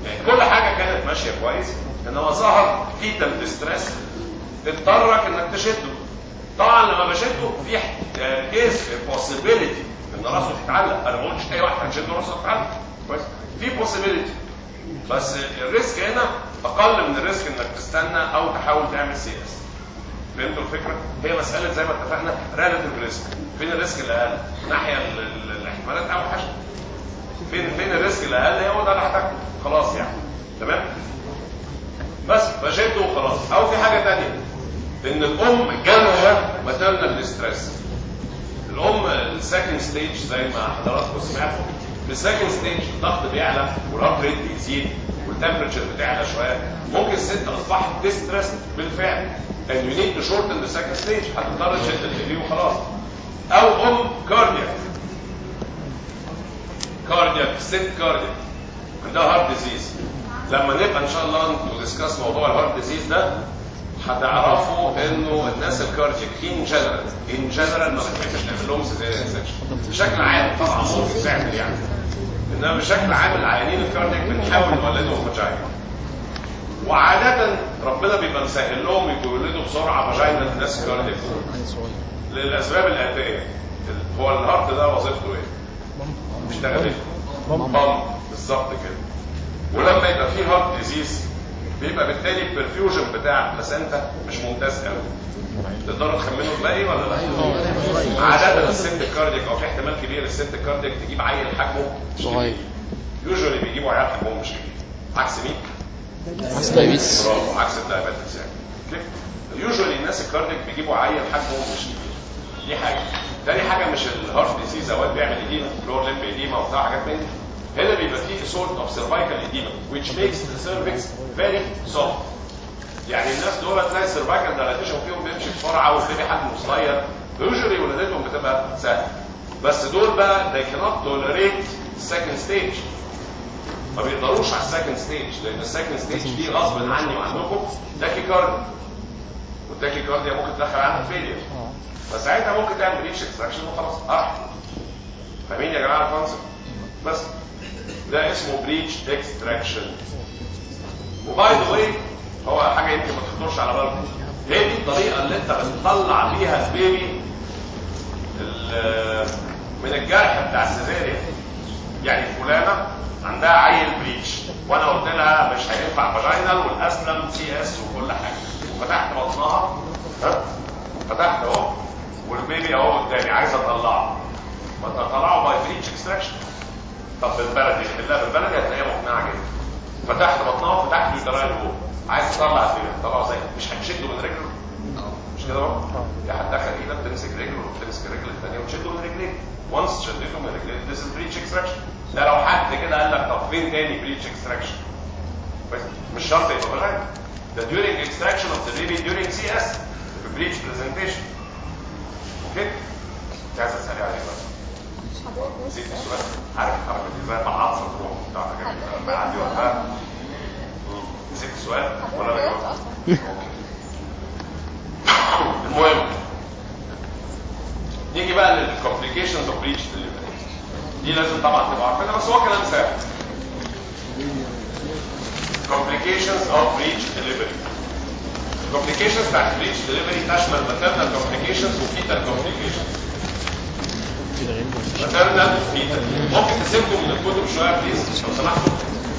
يعني كل حاجه كانت ماشيه كويس انما ظهر فيتال ديستريس تضطرك انك تشده طبعا لما بشده في كيس بوسيبيليتي ان راسه تتعلق انا ما قلتش اي واحد هنشده راسه تتعلق كويس في بوسيبيليتي بس الريسك هنا اقل من الريسك انك تستنى او تحاول تعمل سي اس فهمتوا الفكره؟ هي مساله زي ما اتفقنا ريلاتيف ريسك فين الريسك الاقل؟ ناحيه ال- ال- الاحتمالات اوحش فين فين الريسك الاقل هو ده اللي هتاخده خلاص يعني تمام؟ بس فشدته وخلاص او في حاجه تانية ان الام جالها ماتيرنال ديستريس الام السكند ستيج زي ما حضراتكم سمعتوا في السكند ستيج الضغط بيعلى والهارت ريت بيزيد والتمبرتشر بتعلى شويه ممكن الست اصبحت ديستريس بالفعل and you need to shorten the second stage هتضطر تشد البيبي وخلاص او ام كاردياك كاردياك ست كاردياك عندها هارت ديزيز لما نبقى ان شاء الله ندسكاس موضوع الهارت ديزيز ده هتعرفوا انه الناس الكاردياك ان جنرال ان جنرال ما بتحبش نعمل لهم سيزيريان سكشن بشكل عام طبعا ممكن تعمل يعني انما بشكل عام العيانين الكاردياك بنحاول نولدهم فاجينا وعادة ربنا بيبقى مسهل لهم يولدوا بسرعة فاجينا الناس الكاردياك للأسباب الآتية ال- هو الهارت ده وظيفته ايه؟ بيشتغل ايه؟ بامب بالظبط كده ولما يبقى فيه هارت ديزيز بيبقى بالتالي البرفيوجن بتاع البلاسنتا مش ممتاز قوي تقدروا تخمنوا الباقي ولا لا؟ عادة الست الكاردياك او في احتمال كبير الست الكاردياك تجيب عيل حجمه مش صغير. يوجوالي بيجيبوا عيال حجمهم مش كبير عكس مين؟ عكس دايبيتس برافو عكس الدايابيتس يعني اوكي يوجوالي الناس الكاردياك بيجيبوا عيل حجمه مش كبير دي حاجه تاني حاجه مش الهارت ديزيز اوقات بيعمل اديمه فلور ليمب اديمه وبتاع حاجات من دي هنا بيبقى فيه sort of cervical edema which makes the cervix very soft يعني الناس دول تلاقي السيرفايكال دايلاتيشن فيهم بيمشي بسرعه والبيبي حجمه صغير يوجوالي ولادتهم بتبقى سهله بس دول بقى they cannot tolerate second stage ما بيقدروش على السكند ستيج لان السكند ستيج دي غصب عني وعنكم تاكي كارديا والتاكي كارديا ممكن تدخل عنها فيلير فساعتها ممكن تعمل بريتش اكستراكشن وخلاص ارحم فاهمين يا جماعه الكونسيبت بس ده اسمه بريتش اكستراكشن وباي ذا واي هو حاجه يمكن ما تخطرش على بالكم هي دي الطريقه اللي انت بتطلع بيها البيبي ال- من الجرح بتاع السيزيريان يعني فلانه عندها عيل بريتش وانا قلت لها مش هينفع فاجينال والاسلم سي اس وكل حاجه وفتحت بطنها ها فتحت اهو والبيبي اهو قدامي عايز اطلعه ما تطلعه باي بريتش اكستراكشن طب بالبلدي بالله بالبلدي هتلاقيها مقنعه جدا فتحت بطنها وفتحت اليوتراين جوه عايز تطلع البيبي تطلعه ازاي مش هتشده من رجله مش كده بقى يا هتدخل ايدك تمسك رجله وتمسك الرجل الثانيه وتشده من رجليك وانس شدته من رجليك this is بريتش اكستراكشن ده لو حد كده قال لك طب فين تاني بريتش اكستراكشن بس مش شرط يبقى فاجينا ده during extraction of the baby during CS في breech presentation اوكي انت عايز اسالي عليه بقى نسيت السؤال عارف الحركه دي زي ما العصر تروح بتاع جميل بعدي وقتها مم. نسيت السؤال ولا انا جاوبت؟ اوكي المهم نيجي بقى للكومبليكيشنز اوف بريتش ديليفري دي لازم طبعا تبقى عارفينها بس هو كلام سهل complications of breech delivery complications بتاعت breech delivery تشمل maternal complications وفيتال complications maternal وفيتال ممكن تسيبكم من الكتب شويه بليز لو سمحتوا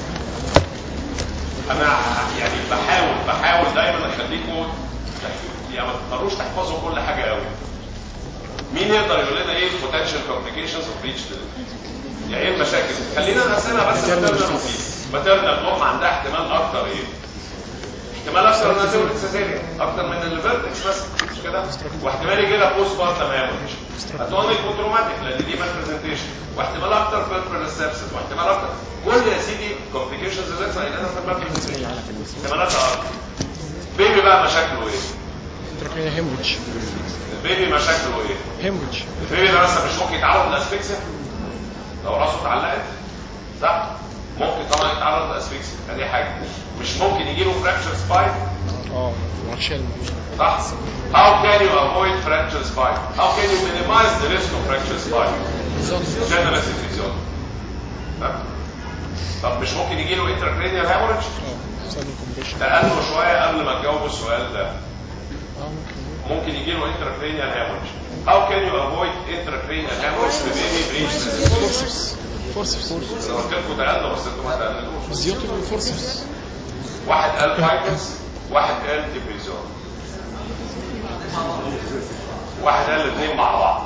انا يعني بحاول بحاول دايما اخليكم تح- يعني ما تقدروش تحفظوا كل حاجه قوي مين يقدر يقول لنا ايه potential complications of breech delivery يعني ايه المشاكل خلينا نقسمها بس maternal وفيتال maternal ام عندها احتمال اكتر ايه احتمال اكتر انها تولد سيزيريان اكتر من الفيرتكس بس مش كده واحتمال يجي لها بوست بارتم هيموريج اتونيك وتروماتيك لان دي مال برزنتيشن واحتمال اكتر بيربرال سيبسس واحتمال اكتر كل يا سيدي كومبليكيشنز اللي لسه قايلينها في المال برزنتيشن احتمالاتها اكتر بيبي بقى مشاكله ايه؟ تركيا هيموريدج البيبي مشاكله ايه؟ هيموريدج البيبي ده مثلا مش ممكن يتعرض للاسفكسيا لو راسه اتعلقت صح ممكن طبعا يتعرض للاسفكسيا ادي حاجه مش ممكن يجي له فراكشر سباين اه وعشان صح how can you avoid fracture spine how can you minimize the risk of fracture spine بالظبط general physiology طب مش ممكن يجي له انتراكرينيال هاموريج اه سادن كومبريشن تقلوا شويه قبل ما تجاوبوا السؤال ده اه ممكن ممكن يجي له intracranial hemorrhage. How can you avoid intracranial hemorrhage في baby breech فورسبس فورسبس انا قلت لكم تقلوا بس انتوا ما تقللوش زيوت الفورسبس واحد قال فايبرز واحد قال ديبريزون واحد قال الاثنين مع بعض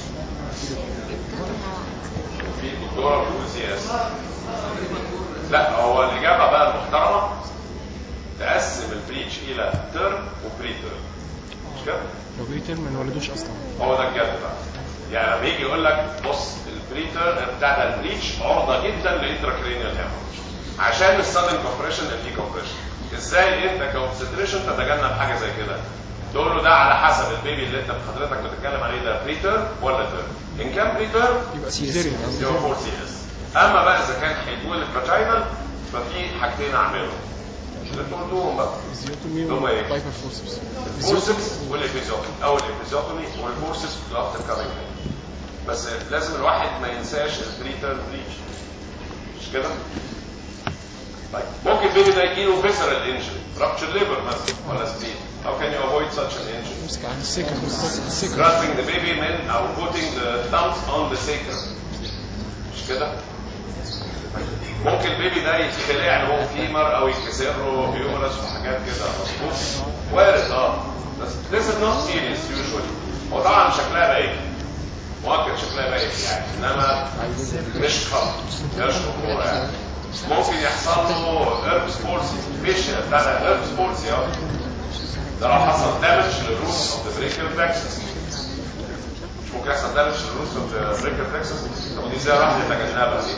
في دكتوره بتقول سي اس لا هو الاجابه بقى المحترمه تقسم البريتش الى ترم وبري ترم مش كده؟ لو في ترم ما انولدوش اصلا هو ده الجد بقى يعني لما يجي يقول لك بص البريتر بتاع ده البريتش عرضه جدا لانتراكرينيال هيموريج عشان السادن كومبريشن الدي كومبريشن ازاي انت كونسيدريشن تتجنب حاجه زي كده تقول له ده على حسب البيبي اللي انت حضرتك بتتكلم عليه ده بريتر ولا تيرم ان كان بريتر يبقى سيزيريان يبقى 4 سي اس اما بقى اذا كان هيتولد فاجينال ففي حاجتين اعملهم اللي انتوا قلتوهم بقى زيوتومي هما ايه؟ وبايبر فورسبس الفورسبس والابيزوتومي او الابيزوتومي والفورسبس افتر كامينج بس لازم الواحد ما ينساش البريتر بريتش مش كده؟ طيب ممكن البيبي ده يجيله فيسرال انجري رابتشر ليفر مثلا ولا سبين How can you avoid such an injury? امسك عن السكر السكر Grasping the baby من او putting the thumbs on the sacrum مش كده؟ ممكن البيبي ده يتخلع له فيمر او يتكسر له هيومرس وحاجات كده مظبوط وارد اه بس this is not serious usually هو طبعا شكلها باين مؤكد شكلها باين يعني انما مش خطر مش خطوره يعني ممكن يحصل له هيربس بولسي مش بتاع ده هيربس بولسي اه ده لو حصل دامج للروس اوف ذا بريكر بلاكسس مش ممكن يحصل دامج للروس اوف ذا بريكر بلاكسس طب دي ازاي راح يتجنبها دي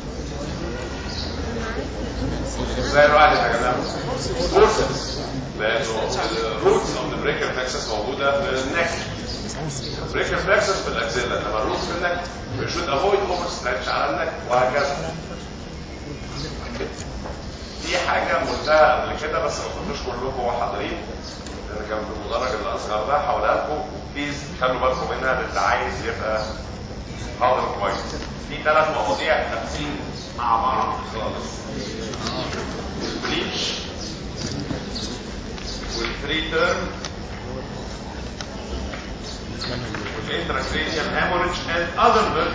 ازاي الواحد يتجنبها فورسز لانه الروتس اوف ذا بريكر بلاكسس موجوده في النك بريكر بلاكسس في الاكسيلا انما الروتس في النك we should avoid over stretch على النك وهكذا في حاجة قلتها قبل كده بس ما كنتوش كلكم حاضرين لان كان في المدرج الاصغر ده هقولها لكم بليز خلوا بالكم منها للي عايز يبقى حاضر كويس في ثلاث مواضيع تقسيم مع بعض خالص البليتش والفري تيرم والانتراكرينيال هاموريج اند اذر بيرث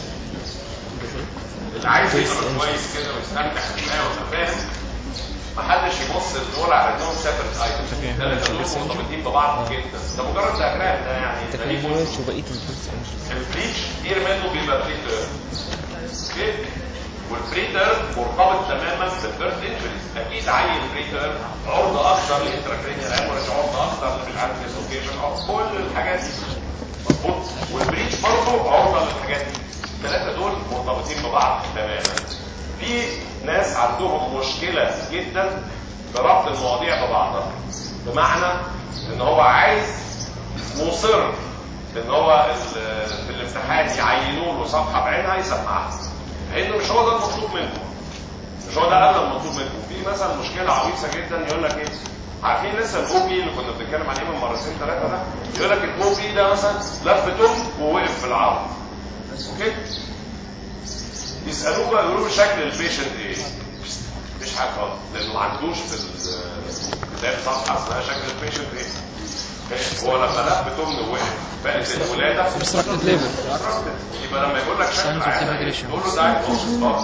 اللي عايز يقرا كويس كده ويستمتع بالحياه ويبقى فاهم محدش يبص لدول على انهم سيبريت ايتمز الثلاثه دول مرتبطين ببعض جدا ده مجرد دياجرام ده يعني ده ليه تكلموش وبقيت الفلوس البريتش كتير منه بيبقى بريتر اوكي والبريتر مرتبط تماما بالبيرث انجريز اكيد عيل بريتر عرضه اكثر للانتراكرينيال هاموريج عرضه اكثر مش عارف ديسلوكيشن او كل الحاجات دي مظبوط والبريتش برضه عرضه للحاجات دي الثلاثه دول مرتبطين ببعض تماما في ناس عندهم مشكله جدا في ربط المواضيع ببعضها بمعنى ان هو عايز مصر ان هو ال- في الامتحان يعينوا له صفحه بعينها يسمعها لانه مش هو ده المطلوب منه مش هو ده ابدا المطلوب منه في مثلا مشكله عويصه جدا يقول لك ايه عارفين لسه الاو بي اللي كنا بنتكلم عليه من مرتين ثلاثه ده يقول لك الاو بي ده مثلا لف تم ووقف في العرض اوكي يسالوه بقى يقولوا له شكل البيشنت ايه مفيش حاجه خالص لانه ما عندوش في الكتاب صفحه اسمها شكل البيشنت ايه هو لما لف تمن ووقف بقت الولاده obstructed labor. يبقى لما يقول لك شكل Signs of العيان dehydration. تقول له ده diagnosis خلاص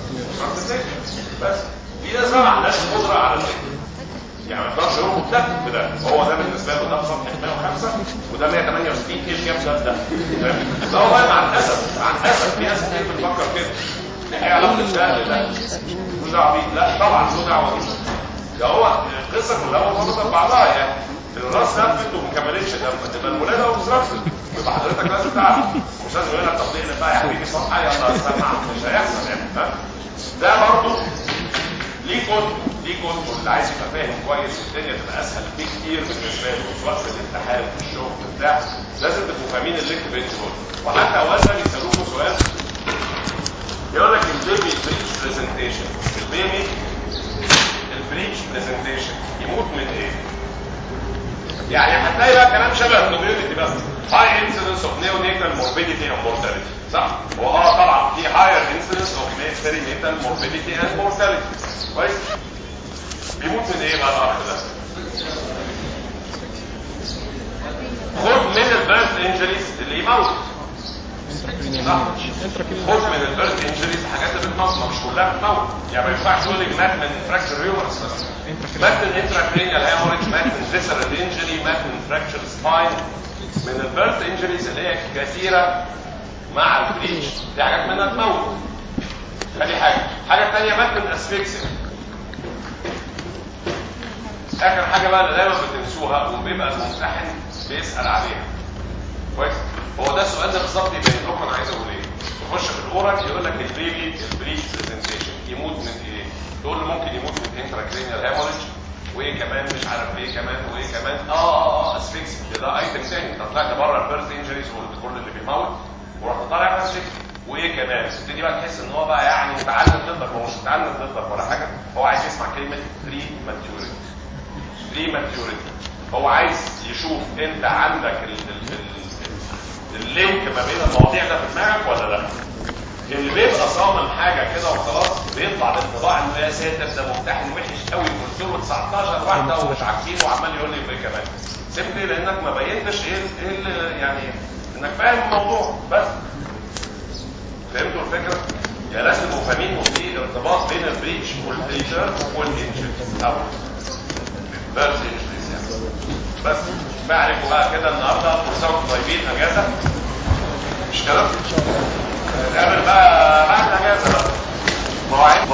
بس في ناس بقى ما عندهاش قدره على الفكر يعني ما يقدرش يربط ده بده هو ده بالنسبه له ده صفحه 105 وده 168 ايه الكام ده ده فاهم؟ فهو بقى مع الاسف مع الاسف في ناس كتير بتفكر كده ايه علاقه ده بده له دعوه بيه لا طبعا له دعوه بيه ده هو القصه كلها مرتبطه ببعضها يعني الراس لفت وما كملتش لما تبقى الولاده اوبستراكتد يبقى حضرتك لازم تعرف مش لازم يقول لك طب ايه بقى يا حبيبي صفحه يلا سمع مش هيحصل يعني ها ده برضه ليه كود ليه كود واللي عايز يبقى فاهم كويس والدنيا تبقى اسهل بكتير بالنسبه له سواء في الامتحان في الشغل بتاع لازم تبقوا فاهمين اللينك بين دول وحتى اوقات بيسالوكوا سؤال يقول لك البيبي بريتش برزنتيشن البيبي البريتش برزنتيشن يموت من ايه؟ يعني هتلاقي بقى كلام شبه الكوميونتي بس هاي انسيدنس اوف نيو نيتال موربيديتي اند مورتاليتي صح هو اه طبعا في هاير انسيدنس اوف بيري نيتال موربيديتي اند مورتاليتي كويس بيموت من ايه بقى الاخ ده خد من البيرث انجريز اللي يموت صح خد من البيرث انجريز حاجات اللي بتموت ما مش كلها بتموت يعني ما ينفعش تقول لي مات من فراكشر هيومرس بس مات من انتراكرينيال هيموريج مات من فيسرال انجري مات من فراكشر سباين من البيرث انجريز اللي هي كثيره مع البريتش دي حاجات منها تموت ادي حاجه حاجه ثانيه مات من اسفكسيا اخر حاجه بقى اللي دايما بتنسوها وبيبقى الممتحن بيسال عليها كويس هو ده السؤال ده بالظبط يبين لكم انا عايز اقول ايه تخش في الاورال يقول لك البيبي البري برزنتيشن يموت من ايه تقول له ممكن يموت من انتراكرينيال هيموريج وايه كمان مش عارف ايه كمان وايه كمان اه اه اه اسفكس ده ايتم ثاني انت طلعت بره البيرث انجريز والكل اللي بيموت ورحت طالع اسفكس وايه كمان تبتدي بقى تحس ان هو بقى يعني متعلم ضدك هو مش متعلم ضدك ولا حاجه هو عايز يسمع كلمه بري ماتيوريتي بري ماتيوريتي هو عايز يشوف انت عندك ال ال ال اللينك ما بين المواضيع ده في دماغك ولا لا اللي بيبقى صامم حاجه كده وخلاص بيطلع بانطباع انه يا ساتر ده ممتحن وحش قوي قلت له 19 واحده ومش عارفين وعمال يقول لي ايه كمان سيبني لانك ما بينتش ايه ايه اللي يعني انك فاهم الموضوع بس فهمتوا الفكره؟ يعني لازم تبقوا فاهمين انه في ارتباط بين البريتش والبريتشر والانجري او بيرث انجريز يعني بس بقى عليكم بقى كده النهارده فرصه طيبين اجازه مش كده؟ نتقابل بقى بعد الاجازه بقى مواعيد